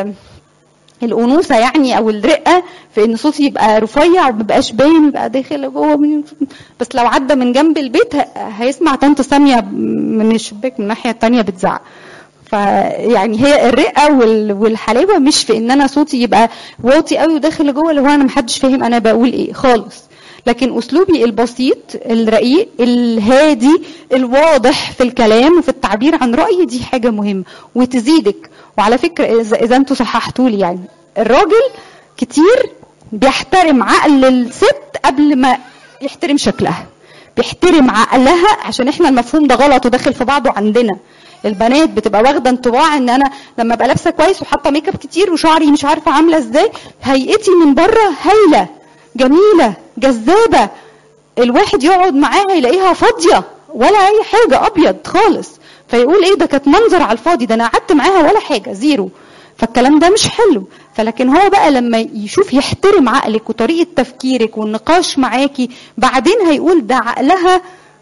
الانوثه يعني او الرقه في ان صوتي يبقى رفيع وما بقاش باين يبقى داخل جوه بس لو عدى من جنب البيت هيسمع طنط ساميه من الشباك من الناحيه الثانيه بتزعق فيعني هي الرقه والحلاوه مش في ان انا صوتي يبقى واطي قوي وداخل جوه اللي هو انا محدش فاهم انا بقول ايه خالص لكن اسلوبي البسيط الرقيق الهادي الواضح في الكلام وفي التعبير عن رايي دي حاجه مهمه وتزيدك وعلى فكره اذا, إذا انتوا صححتوا لي يعني الراجل كتير بيحترم عقل الست قبل ما يحترم شكلها بيحترم عقلها عشان احنا المفهوم ده غلط وداخل في بعضه عندنا البنات بتبقى واخده انطباع ان انا لما ابقى لابسه كويس وحاطه ميك اب كتير وشعري مش عارفه عامله ازاي هيئتي من بره هايله جميله جذابه الواحد يقعد معاها يلاقيها فاضيه ولا اي حاجه ابيض خالص فيقول ايه ده كانت منظر على الفاضي ده انا قعدت معاها ولا حاجه زيرو فالكلام ده مش حلو فلكن هو بقى لما يشوف يحترم عقلك وطريقه تفكيرك والنقاش معاكي بعدين هيقول ده عقلها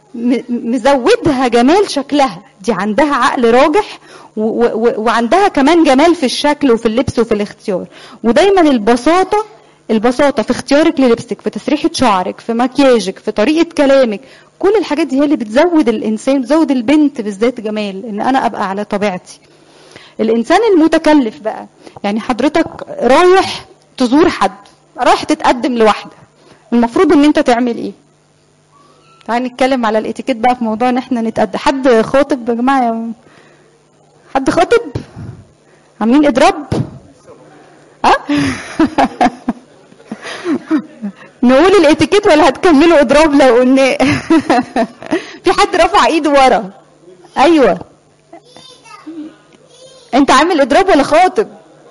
مزودها جمال شكلها دي عندها عقل راجح وعندها كمان جمال في الشكل وفي اللبس وفي الاختيار ودايما البساطه البساطه في اختيارك للبسك في تسريحه شعرك في مكياجك في طريقه كلامك كل الحاجات دي هي اللي بتزود الانسان بتزود البنت بالذات جمال ان انا ابقى على طبيعتي الانسان المتكلف بقى يعني حضرتك رايح تزور حد رايح تتقدم لواحده المفروض ان انت تعمل ايه تعالى نتكلم على الاتيكيت بقى في موضوع ان احنا نتقدم حد خاطب يا جماعه حد خاطب عاملين اضراب ها نقول الاتيكيت ولا هتكملوا اضراب لو قلنا في حد رفع ايده ورا ايوه انت عامل اضراب ولا خاطب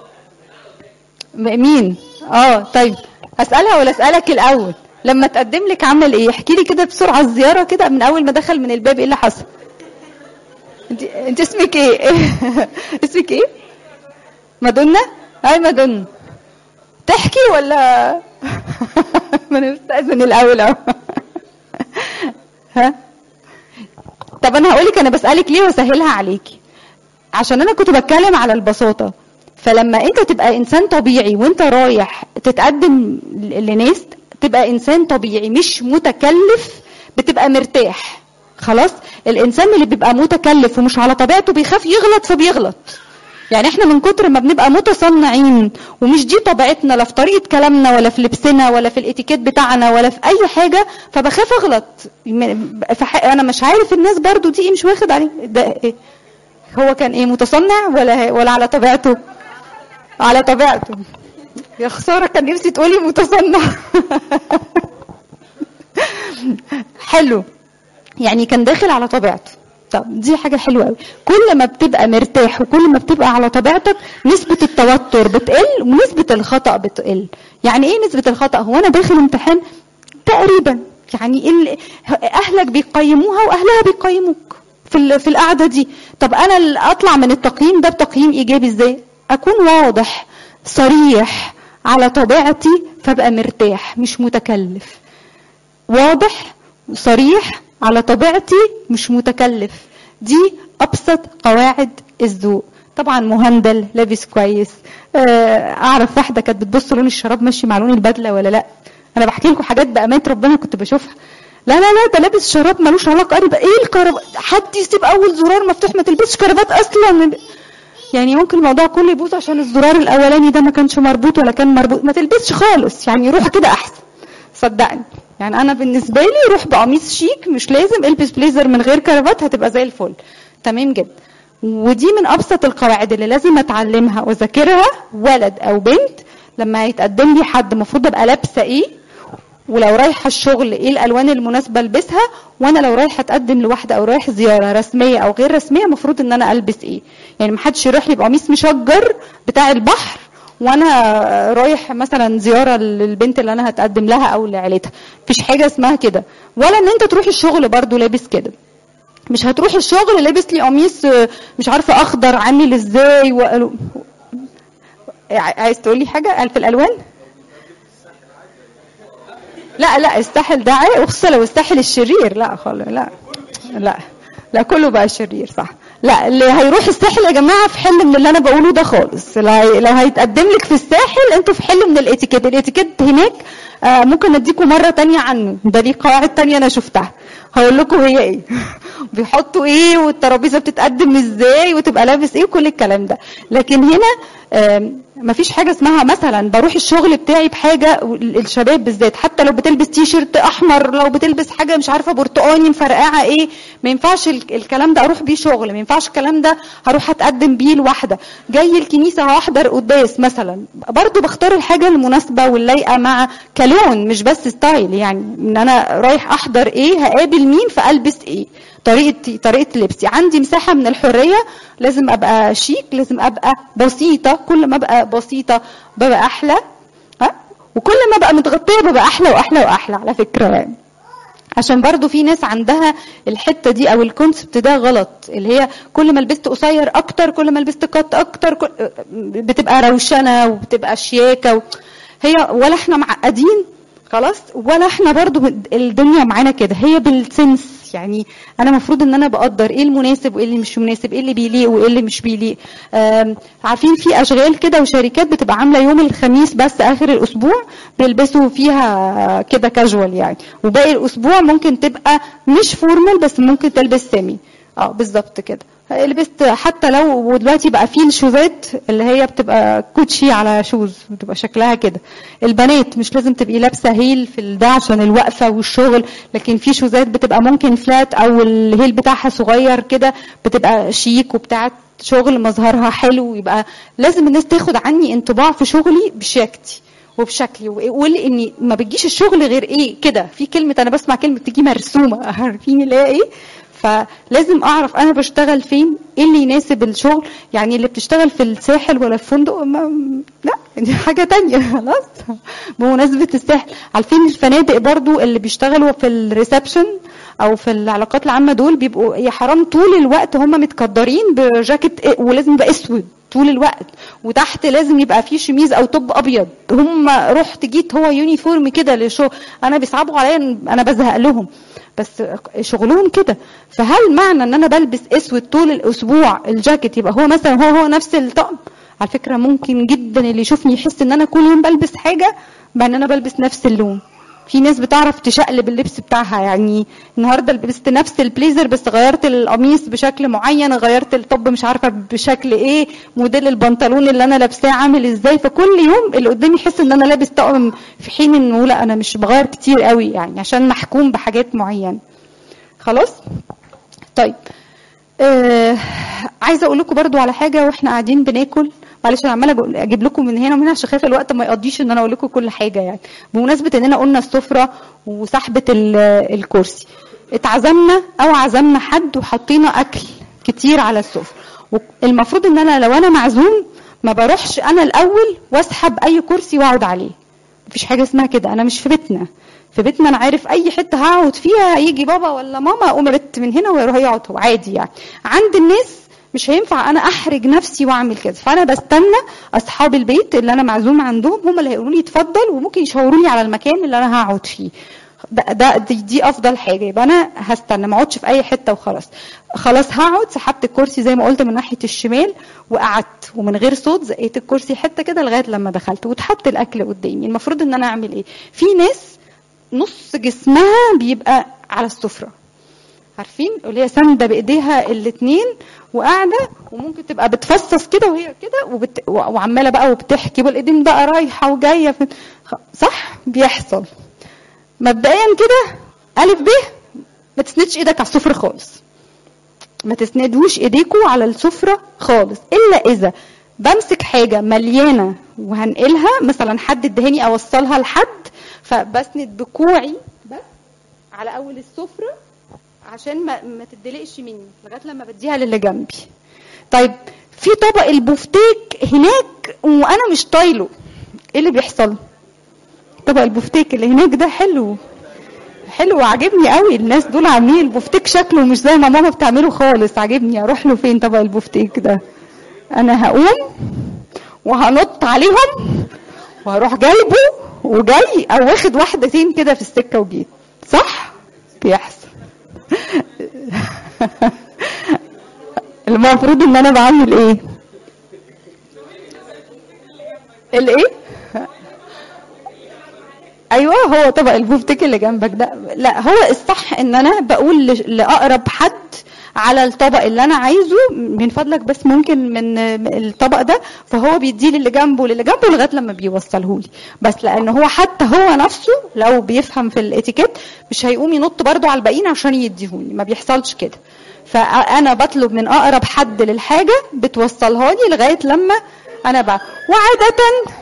مين اه طيب اسالها ولا اسالك الاول لما تقدم لك عمل ايه احكي لي كده بسرعه الزياره كده من اول ما دخل من الباب ايه اللي حصل انت انت اسمك ايه اسمك ايه مادونا هاي مادونا تحكي ولا ما انا مستأذن الاول اهو ها طب انا هقول لك انا بسالك ليه واسهلها عليكي عشان انا كنت بتكلم على البساطه فلما انت تبقى انسان طبيعي وانت رايح تتقدم لناس تبقى انسان طبيعي مش متكلف بتبقى مرتاح خلاص الانسان اللي بيبقى متكلف ومش على طبيعته بيخاف يغلط فبيغلط يعني احنا من كتر ما بنبقى متصنعين ومش دي طبيعتنا لا في طريقه كلامنا ولا في لبسنا ولا في الاتيكيت بتاعنا ولا في اي حاجه فبخاف اغلط انا مش عارف الناس برضو دي مش واخد عليه ده إيه؟ هو كان ايه متصنع ولا ولا على طبيعته على طبيعته يا خساره كان نفسي تقولي متصنع حلو يعني كان داخل على طبيعته طب دي حاجه حلوه قوي كل ما بتبقى مرتاح وكل ما بتبقى على طبيعتك نسبه التوتر بتقل ونسبه الخطا بتقل يعني ايه نسبه الخطا هو انا داخل امتحان تقريبا يعني ال- اهلك بيقيموها واهلها بيقيموك في ال- في القعده دي طب انا ال- اطلع من التقييم ده بتقييم ايجابي ازاي اكون واضح صريح على طبيعتي فابقى مرتاح مش متكلف واضح وصريح على طبيعتي مش متكلف دي ابسط قواعد الذوق طبعا مهندل لابس كويس آه، اعرف واحده كانت بتبص لون الشراب ماشي مع لون البدله ولا لا انا بحكي لكم حاجات بامانه ربنا كنت بشوفها لا لا لا ده لابس شراب ملوش علاقه قريب ايه الكرب حد يسيب اول زرار مفتوح ما تلبسش كرافات اصلا يعني ممكن الموضوع كله يبوظ عشان الزرار الاولاني ده ما كانش مربوط ولا كان مربوط ما تلبسش خالص يعني روح كده احسن صدقني يعني انا بالنسبه لي روح بقميص شيك مش لازم البس بليزر من غير كرافات هتبقى زي الفل تمام جدا ودي من ابسط القواعد اللي لازم اتعلمها واذاكرها ولد او بنت لما يتقدم لي حد المفروض ابقى لابسه ايه ولو رايحه الشغل ايه الالوان المناسبه البسها وانا لو رايحه اتقدم لواحده او رايح زياره رسميه او غير رسميه المفروض ان انا البس ايه يعني محدش يروح لي بقميص مشجر بتاع البحر وانا رايح مثلا زياره للبنت اللي انا هتقدم لها او لعيلتها مفيش حاجه اسمها كده ولا ان انت تروح الشغل برضو لابس كده مش هتروح الشغل لابس لي قميص آه، مش عارفه اخضر عامل ازاي و... عايز تقول لي حاجه في الالوان لا لا الساحل ده عادي وخصوصا لو الساحل الشرير لا خالص لا لا لا كله بقى شرير صح لا اللي هيروح الساحل يا جماعه في حل من اللي انا بقوله ده خالص لو هي- لو هيتقدم لك في الساحل انتوا في حل من الاتيكيت الاتيكيت هناك آه ممكن اديكم مره تانية عنه ده ليه قواعد تانية انا شفتها هقول لكم هي ايه بيحطوا ايه والترابيزه بتتقدم ازاي وتبقى لابس ايه وكل الكلام ده لكن هنا آم، مفيش حاجه اسمها مثلا بروح الشغل بتاعي بحاجه الشباب بالذات حتى لو بتلبس تي شيرت احمر لو بتلبس حاجه مش عارفه برتقاني مفرقعه ايه ما ينفعش ال- الكلام ده اروح بيه شغل ما ينفعش الكلام ده هروح اتقدم بيه لواحده جاي الكنيسه هحضر قداس مثلا برضو بختار الحاجه المناسبه واللايقه مع كلون مش بس ستايل يعني ان انا رايح احضر ايه هقابل مين فالبس ايه طريقه طريقه لبسي عندي مساحه من الحريه لازم ابقى شيك لازم ابقى بسيطه كل ما ابقى بسيطه ببقى احلى ها وكل ما ابقى متغطيه ببقى احلى واحلى واحلى على فكره يعني عشان برضو في ناس عندها الحته دي او الكونسبت ده غلط اللي هي كل ما لبست قصير اكتر كل ما لبست قط اكتر كل بتبقى روشنه وبتبقى شياكه و... هي ولا احنا معقدين خلاص ولا احنا برضو الدنيا معانا كده هي بالسنس يعني انا المفروض ان انا بقدر ايه المناسب وايه اللي مش مناسب ايه اللي بيليق وايه اللي مش بيليق آم، عارفين في اشغال كده وشركات بتبقى عامله يوم الخميس بس اخر الاسبوع بيلبسوا فيها كده كاجوال يعني وباقي الاسبوع ممكن تبقى مش فورمال بس ممكن تلبس سامي اه بالظبط كده لبست حتى لو ودلوقتي بقى في الشوزات اللي هي بتبقى كوتشي على شوز بتبقى شكلها كده البنات مش لازم تبقي لابسه هيل في ده عشان الوقفه والشغل لكن في شوزات بتبقى ممكن فلات او الهيل بتاعها صغير كده بتبقى شيك وبتاعت شغل مظهرها حلو يبقى لازم الناس تاخد عني انطباع في شغلي بشياكتي وبشكلي ويقول اني ما بتجيش الشغل غير ايه كده في كلمه انا بسمع كلمه تيجي مرسومه عارفين اللي هي ايه فلازم اعرف انا بشتغل فين ايه اللي يناسب الشغل يعني اللي بتشتغل في الساحل ولا في فندق ما لا دي حاجه تانية خلاص بمناسبه الساحل عارفين الفنادق برضو اللي بيشتغلوا في الريسبشن او في العلاقات العامه دول بيبقوا يا حرام طول الوقت هم متقدرين بجاكيت إيه ولازم يبقى اسود طول الوقت وتحت لازم يبقى فيه شميز او توب ابيض هم رحت جيت هو يونيفورم كده للشغل انا بيصعبوا عليا انا بزهق لهم بس شغلهم كده فهل معنى ان انا بلبس اسود طول الاسبوع الجاكيت يبقى هو مثلا هو هو نفس الطقم على فكره ممكن جدا اللي يشوفني يحس ان انا كل يوم بلبس حاجه بقى ان انا بلبس نفس اللون في ناس بتعرف تشقلب اللبس بتاعها يعني النهارده لبست نفس البليزر بس غيرت القميص بشكل معين غيرت الطب مش عارفه بشكل ايه موديل البنطلون اللي انا لابساه عامل ازاي فكل يوم اللي قدامي يحس ان انا لابس طقم في حين انه لا انا مش بغير كتير قوي يعني عشان محكوم بحاجات معينه خلاص طيب آه عايزه اقول لكم برضو على حاجه واحنا قاعدين بناكل معلش انا عماله اجيب لكم من هنا ومن هنا عشان خايفه الوقت ما يقضيش ان انا اقول لكم كل حاجه يعني بمناسبه اننا قلنا السفره وسحبه الكرسي اتعزمنا او عزمنا حد وحطينا اكل كتير على السفره المفروض ان انا لو انا معزوم ما بروحش انا الاول واسحب اي كرسي واقعد عليه مفيش حاجه اسمها كده انا مش في بيتنا في بيتنا انا عارف اي حته هقعد فيها يجي بابا ولا ماما اقوم بت من هنا ويروح يقعد هو عادي يعني عند الناس مش هينفع انا احرج نفسي واعمل كده فانا بستنى اصحاب البيت اللي انا معزوم عندهم هم اللي هيقولوا لي اتفضل وممكن يشاوروا لي على المكان اللي انا هقعد فيه ده, ده دي, دي افضل حاجه يبقى انا هستنى ما اقعدش في اي حته وخلاص خلاص هقعد سحبت الكرسي زي ما قلت من ناحيه الشمال وقعدت ومن غير صوت زقيت الكرسي حته كده لغايه لما دخلت واتحط الاكل قدامي المفروض ان انا اعمل ايه في ناس نص جسمها بيبقى على السفره عارفين اللي هي ساندة بايديها الاثنين وقاعده وممكن تبقى بتفصص كده وهي كده وبت... وعماله بقى وبتحكي والايدين بقى رايحه وجايه في... صح بيحصل مبدئيا كده الف ب ما تسندش ايدك على السفره خالص ما تسندوش ايديكوا على السفره خالص الا اذا بمسك حاجه مليانه وهنقلها مثلا حد ادهاني اوصلها لحد فبسند بكوعي بس على اول السفره عشان ما ما تدلقش مني لغايه لما بديها للي جنبي طيب في طبق البفتيك هناك وانا مش طايله ايه اللي بيحصل طبق البفتيك اللي هناك ده حلو حلو وعاجبني قوي الناس دول عاملين البفتيك شكله مش زي ما ماما بتعمله خالص عاجبني اروح له فين طبق البفتيك ده انا هقوم وهنط عليهم وهروح جايبه وجاي او واخد واحدتين كده في السكه وجيت صح بيحصل المفروض ان انا بعمل ايه الايه ايوه هو طبق البفتيك اللي جنبك ده لا هو الصح ان انا بقول ل- لاقرب حد على الطبق اللي انا عايزه من فضلك بس ممكن من الطبق ده فهو بيديه للي جنبه للي جنبه لغايه لما بيوصله لي بس لان هو حتى هو نفسه لو بيفهم في الاتيكيت مش هيقوم ينط برضه على الباقيين عشان يديهوني ما بيحصلش كده فانا بطلب من اقرب حد للحاجه بتوصلها لي لغايه لما انا بقى وعاده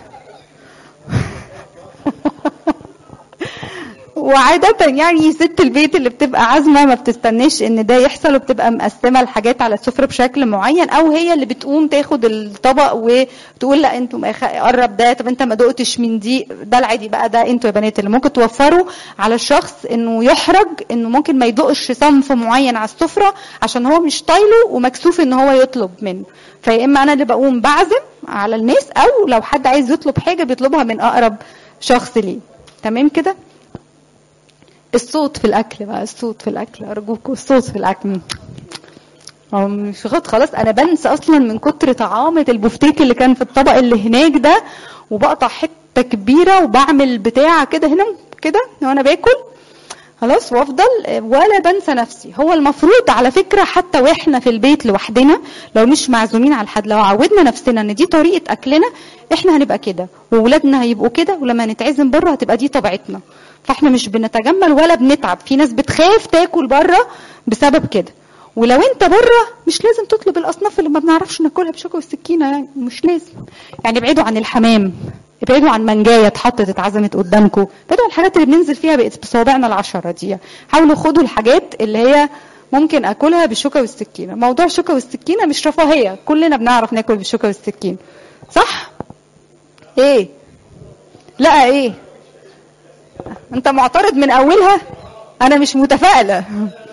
وعادة يعني ست البيت اللي بتبقى عازمة ما بتستناش ان ده يحصل وبتبقى مقسمة الحاجات على السفرة بشكل معين او هي اللي بتقوم تاخد الطبق وتقول لا انتوا ما يخ- قرب ده طب انت ما دقتش من دي ده العادي بقى ده انتوا يا بنات اللي ممكن توفروا على الشخص انه يحرج انه ممكن ما يدقش صنف معين على السفرة عشان هو مش طايله ومكسوف ان هو يطلب منه فيا اما انا اللي بقوم بعزم على الناس او لو حد عايز يطلب حاجة بيطلبها من اقرب شخص ليه تمام كده الصوت في الاكل بقى الصوت في الاكل ارجوكم الصوت في الاكل هو مش غلط خلاص انا بنسى اصلا من كتر طعامه البفتيك اللي كان في الطبق اللي هناك ده وبقطع حته كبيره وبعمل بتاع كده هنا كده وانا باكل خلاص وافضل ولا بنسى نفسي هو المفروض على فكره حتى واحنا في البيت لوحدنا لو مش معزومين على حد لو عودنا نفسنا ان دي طريقه اكلنا احنا هنبقى كده واولادنا هيبقوا كده ولما نتعزم بره هتبقى دي طبيعتنا فاحنا مش بنتجمل ولا بنتعب في ناس بتخاف تاكل بره بسبب كده ولو انت بره مش لازم تطلب الاصناف اللي ما بنعرفش ناكلها بشوكه والسكينه يعني مش لازم يعني ابعدوا عن الحمام ابعدوا عن منجايه اتحطت اتعزمت قدامكم ابعدوا عن الحاجات اللي بننزل فيها بقت بصوابعنا العشره دي حاولوا خدوا الحاجات اللي هي ممكن اكلها بالشوكه والسكينه موضوع الشوكه والسكينه مش رفاهيه كلنا بنعرف ناكل بالشوكه والسكينه صح ايه لا ايه انت معترض من اولها انا مش متفائله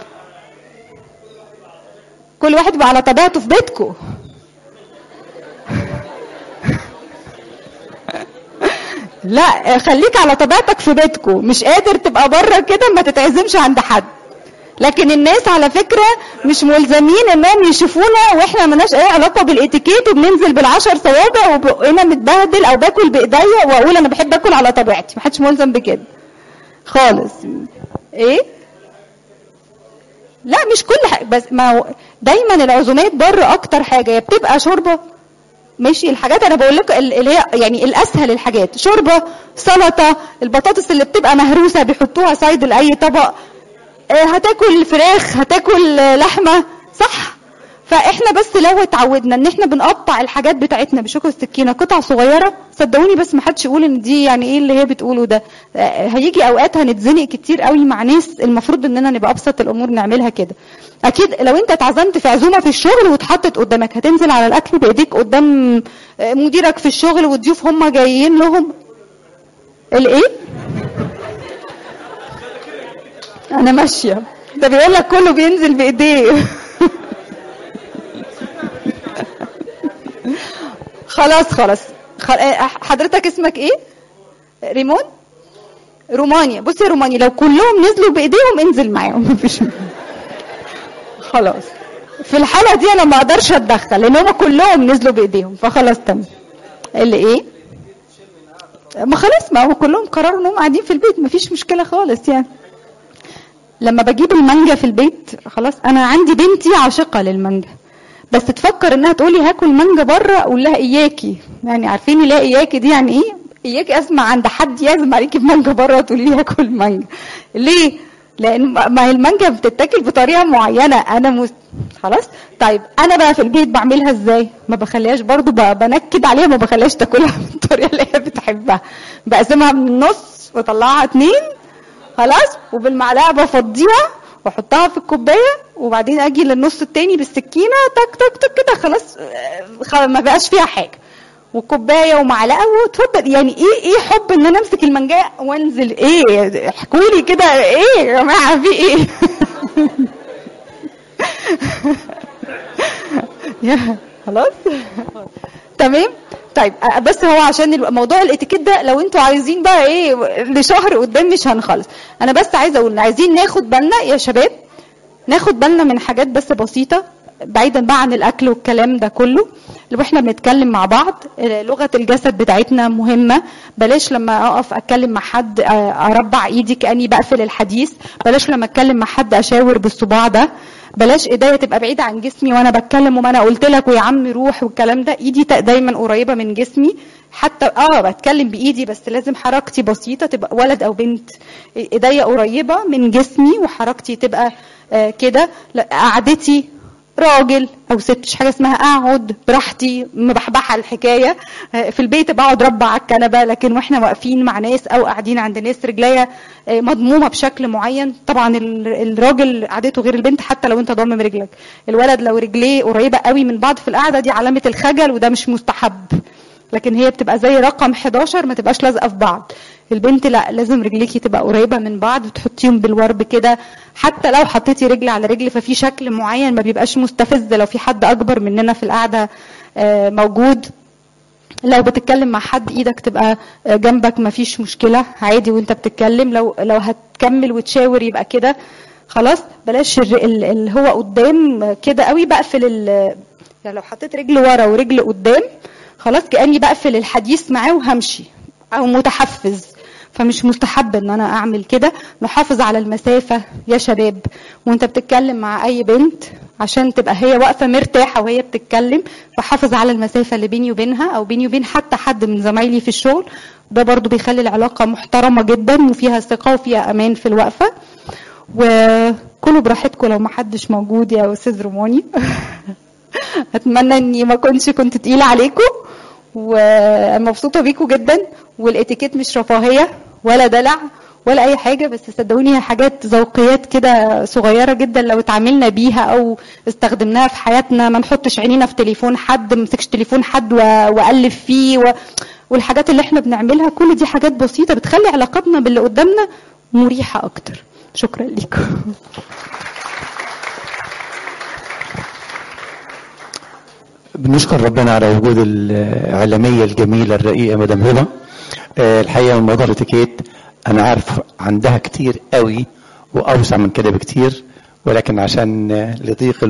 كل واحد يبقى على طبيعته في بيتكم لا خليك على طبيعتك في بيتكم مش قادر تبقى بره كده ما تتعزمش عند حد لكن الناس على فكره مش ملزمين انهم يشوفونا واحنا ملناش اي علاقه بالاتيكيت وبننزل بالعشر صوابع وبقنا متبهدل او باكل بايديا واقول انا بحب اكل على طبيعتي محدش ملزم بكده خالص ايه لا مش كل حاجه بس ما هو دايما العزومات بره اكتر حاجه يا بتبقى شوربه ماشي الحاجات انا بقول لكم اللي هي يعني الاسهل الحاجات شوربه سلطه البطاطس اللي بتبقى مهروسه بيحطوها سايد لاي طبق آه، هتاكل فراخ هتاكل آه، لحمه صح فاحنا بس لو اتعودنا ان احنا بنقطع الحاجات بتاعتنا بشوكه والسكينه قطع صغيره صدقوني بس ما حدش يقول ان دي يعني ايه اللي هي بتقوله ده آه، هيجي اوقات هنتزنق كتير قوي مع ناس المفروض اننا نبقى ابسط الامور نعملها كده اكيد لو انت اتعزمت في عزومه في الشغل واتحطت قدامك هتنزل على الاكل بايديك قدام آه، مديرك في الشغل والضيوف هم جايين لهم الايه انا ماشيه ده بيقول لك كله بينزل بايديه خلاص خلاص خل... آه، حضرتك اسمك ايه ريمون رومانيا بصي يا رومانيا لو كلهم نزلوا بايديهم انزل معاهم مفيش خلاص في الحاله دي انا ما اقدرش اتدخل لان هم كلهم نزلوا بايديهم فخلاص تمام اللي ايه ما خلاص ما هو كلهم قرروا انهم قاعدين في البيت مفيش مشكله خالص يعني لما بجيب المانجا في البيت خلاص انا عندي بنتي عاشقه للمانجا بس تفكر انها تقولي هاكل مانجا بره اقول لها اياكي يعني عارفين لا اياكي دي يعني ايه اياكي اسمع عند حد يعزم عليكي بمانجا بره تقولي لي هاكل مانجا ليه لان ما هي المانجا بتتاكل بطريقه معينه انا مس... خلاص طيب انا بقى في البيت بعملها ازاي ما بخليهاش برضو ب- بنكد عليها ما بخليهاش تاكلها بالطريقه اللي هي بتحبها بقسمها من النص واطلعها اتنين خلاص وبالمعلقه بفضيها واحطها في الكوبايه وبعدين اجي للنص التاني بالسكينه تك تك تك كده خلاص آه، خلاص ما بقاش فيها حاجه وكوبايه ومعلقه وتفضل يعني ايه ايه حب ان انا امسك المانجا وانزل ايه احكوا لي كده ايه يا جماعه في ايه يا خلاص تمام طيب أ- بس هو عشان الو- موضوع الاتيكيت ده لو انتوا عايزين بقى ايه لشهر قدام مش هنخلص انا بس عايزه اقول عايزين ناخد بالنا يا شباب ناخد بالنا من حاجات بس بسيطه بعيدا بقى عن الاكل والكلام ده كله لو احنا بنتكلم مع بعض آه، لغه الجسد بتاعتنا مهمه بلاش لما اقف اتكلم مع حد آه، اربع ايدي كاني بقفل الحديث بلاش لما اتكلم مع حد اشاور بالصباع ده بلاش ايديا تبقى بعيده عن جسمي وانا بتكلم وما انا قلت لك ويا عم روح والكلام ده ايدي تا- دايما قريبه من جسمي حتى اه بتكلم بايدي بس لازم حركتي بسيطه تبقى ولد او بنت ايديا قريبه من جسمي وحركتي تبقى آه كده لا، قعدتي راجل او ست مش حاجه اسمها اقعد براحتي مبحبحه الحكايه آه، في البيت بقعد ربع على الكنبه لكن واحنا واقفين مع ناس او قاعدين عند ناس رجليا آه، مضمومه بشكل معين طبعا ال- الراجل قعدته غير البنت حتى لو انت ضامم رجلك الولد لو رجليه قريبه قوي من بعض في القعده دي علامه الخجل وده مش مستحب لكن هي بتبقى زي رقم 11 ما تبقاش لازقه في بعض البنت لا لازم رجليكي تبقى قريبه من بعض وتحطيهم بالورب كده حتى لو حطيتي رجل على رجل ففي شكل معين ما بيبقاش مستفز لو في حد اكبر مننا في القعده آه، موجود لو بتتكلم مع حد ايدك تبقى آه، جنبك ما فيش مشكله عادي وانت بتتكلم لو لو هتكمل وتشاور يبقى كده خلاص بلاش الر- ال- اللي هو قدام كده قوي بقفل ال- يعني لو حطيت رجل ورا ورجل قدام خلاص كاني بقفل الحديث معاه وهمشي او متحفز فمش مستحب ان انا اعمل كده نحافظ على المسافه يا شباب وانت بتتكلم مع اي بنت عشان تبقى هي واقفه مرتاحه وهي بتتكلم فحافظ على المسافه اللي بيني وبينها او بيني وبين حتى حد من زمايلي في الشغل ده برضو بيخلي العلاقه محترمه جدا وفيها ثقه وفيها امان في الوقفه وكلوا براحتكم لو ما حدش موجود يا استاذ روماني اتمنى اني ما كنتش كنت تقيله عليكم ومبسوطه بيكم جدا والاتيكيت مش رفاهيه ولا دلع ولا اي حاجه بس صدقوني هي حاجات ذوقيات كده صغيره جدا لو اتعاملنا بيها او استخدمناها في حياتنا ما نحطش عينينا في تليفون حد ما امسكش تليفون حد و- والف فيه و... والحاجات اللي احنا بنعملها كل دي حاجات بسيطه بتخلي علاقتنا باللي قدامنا مريحه اكتر شكرا لكم بنشكر ربنا على وجود الإعلامية الجميلة الرقيقة مدام هبة آه، الحقيقة موضوع الاتيكيت أنا عارف عندها كتير قوي وأوسع من كده بكتير ولكن عشان آه، لضيق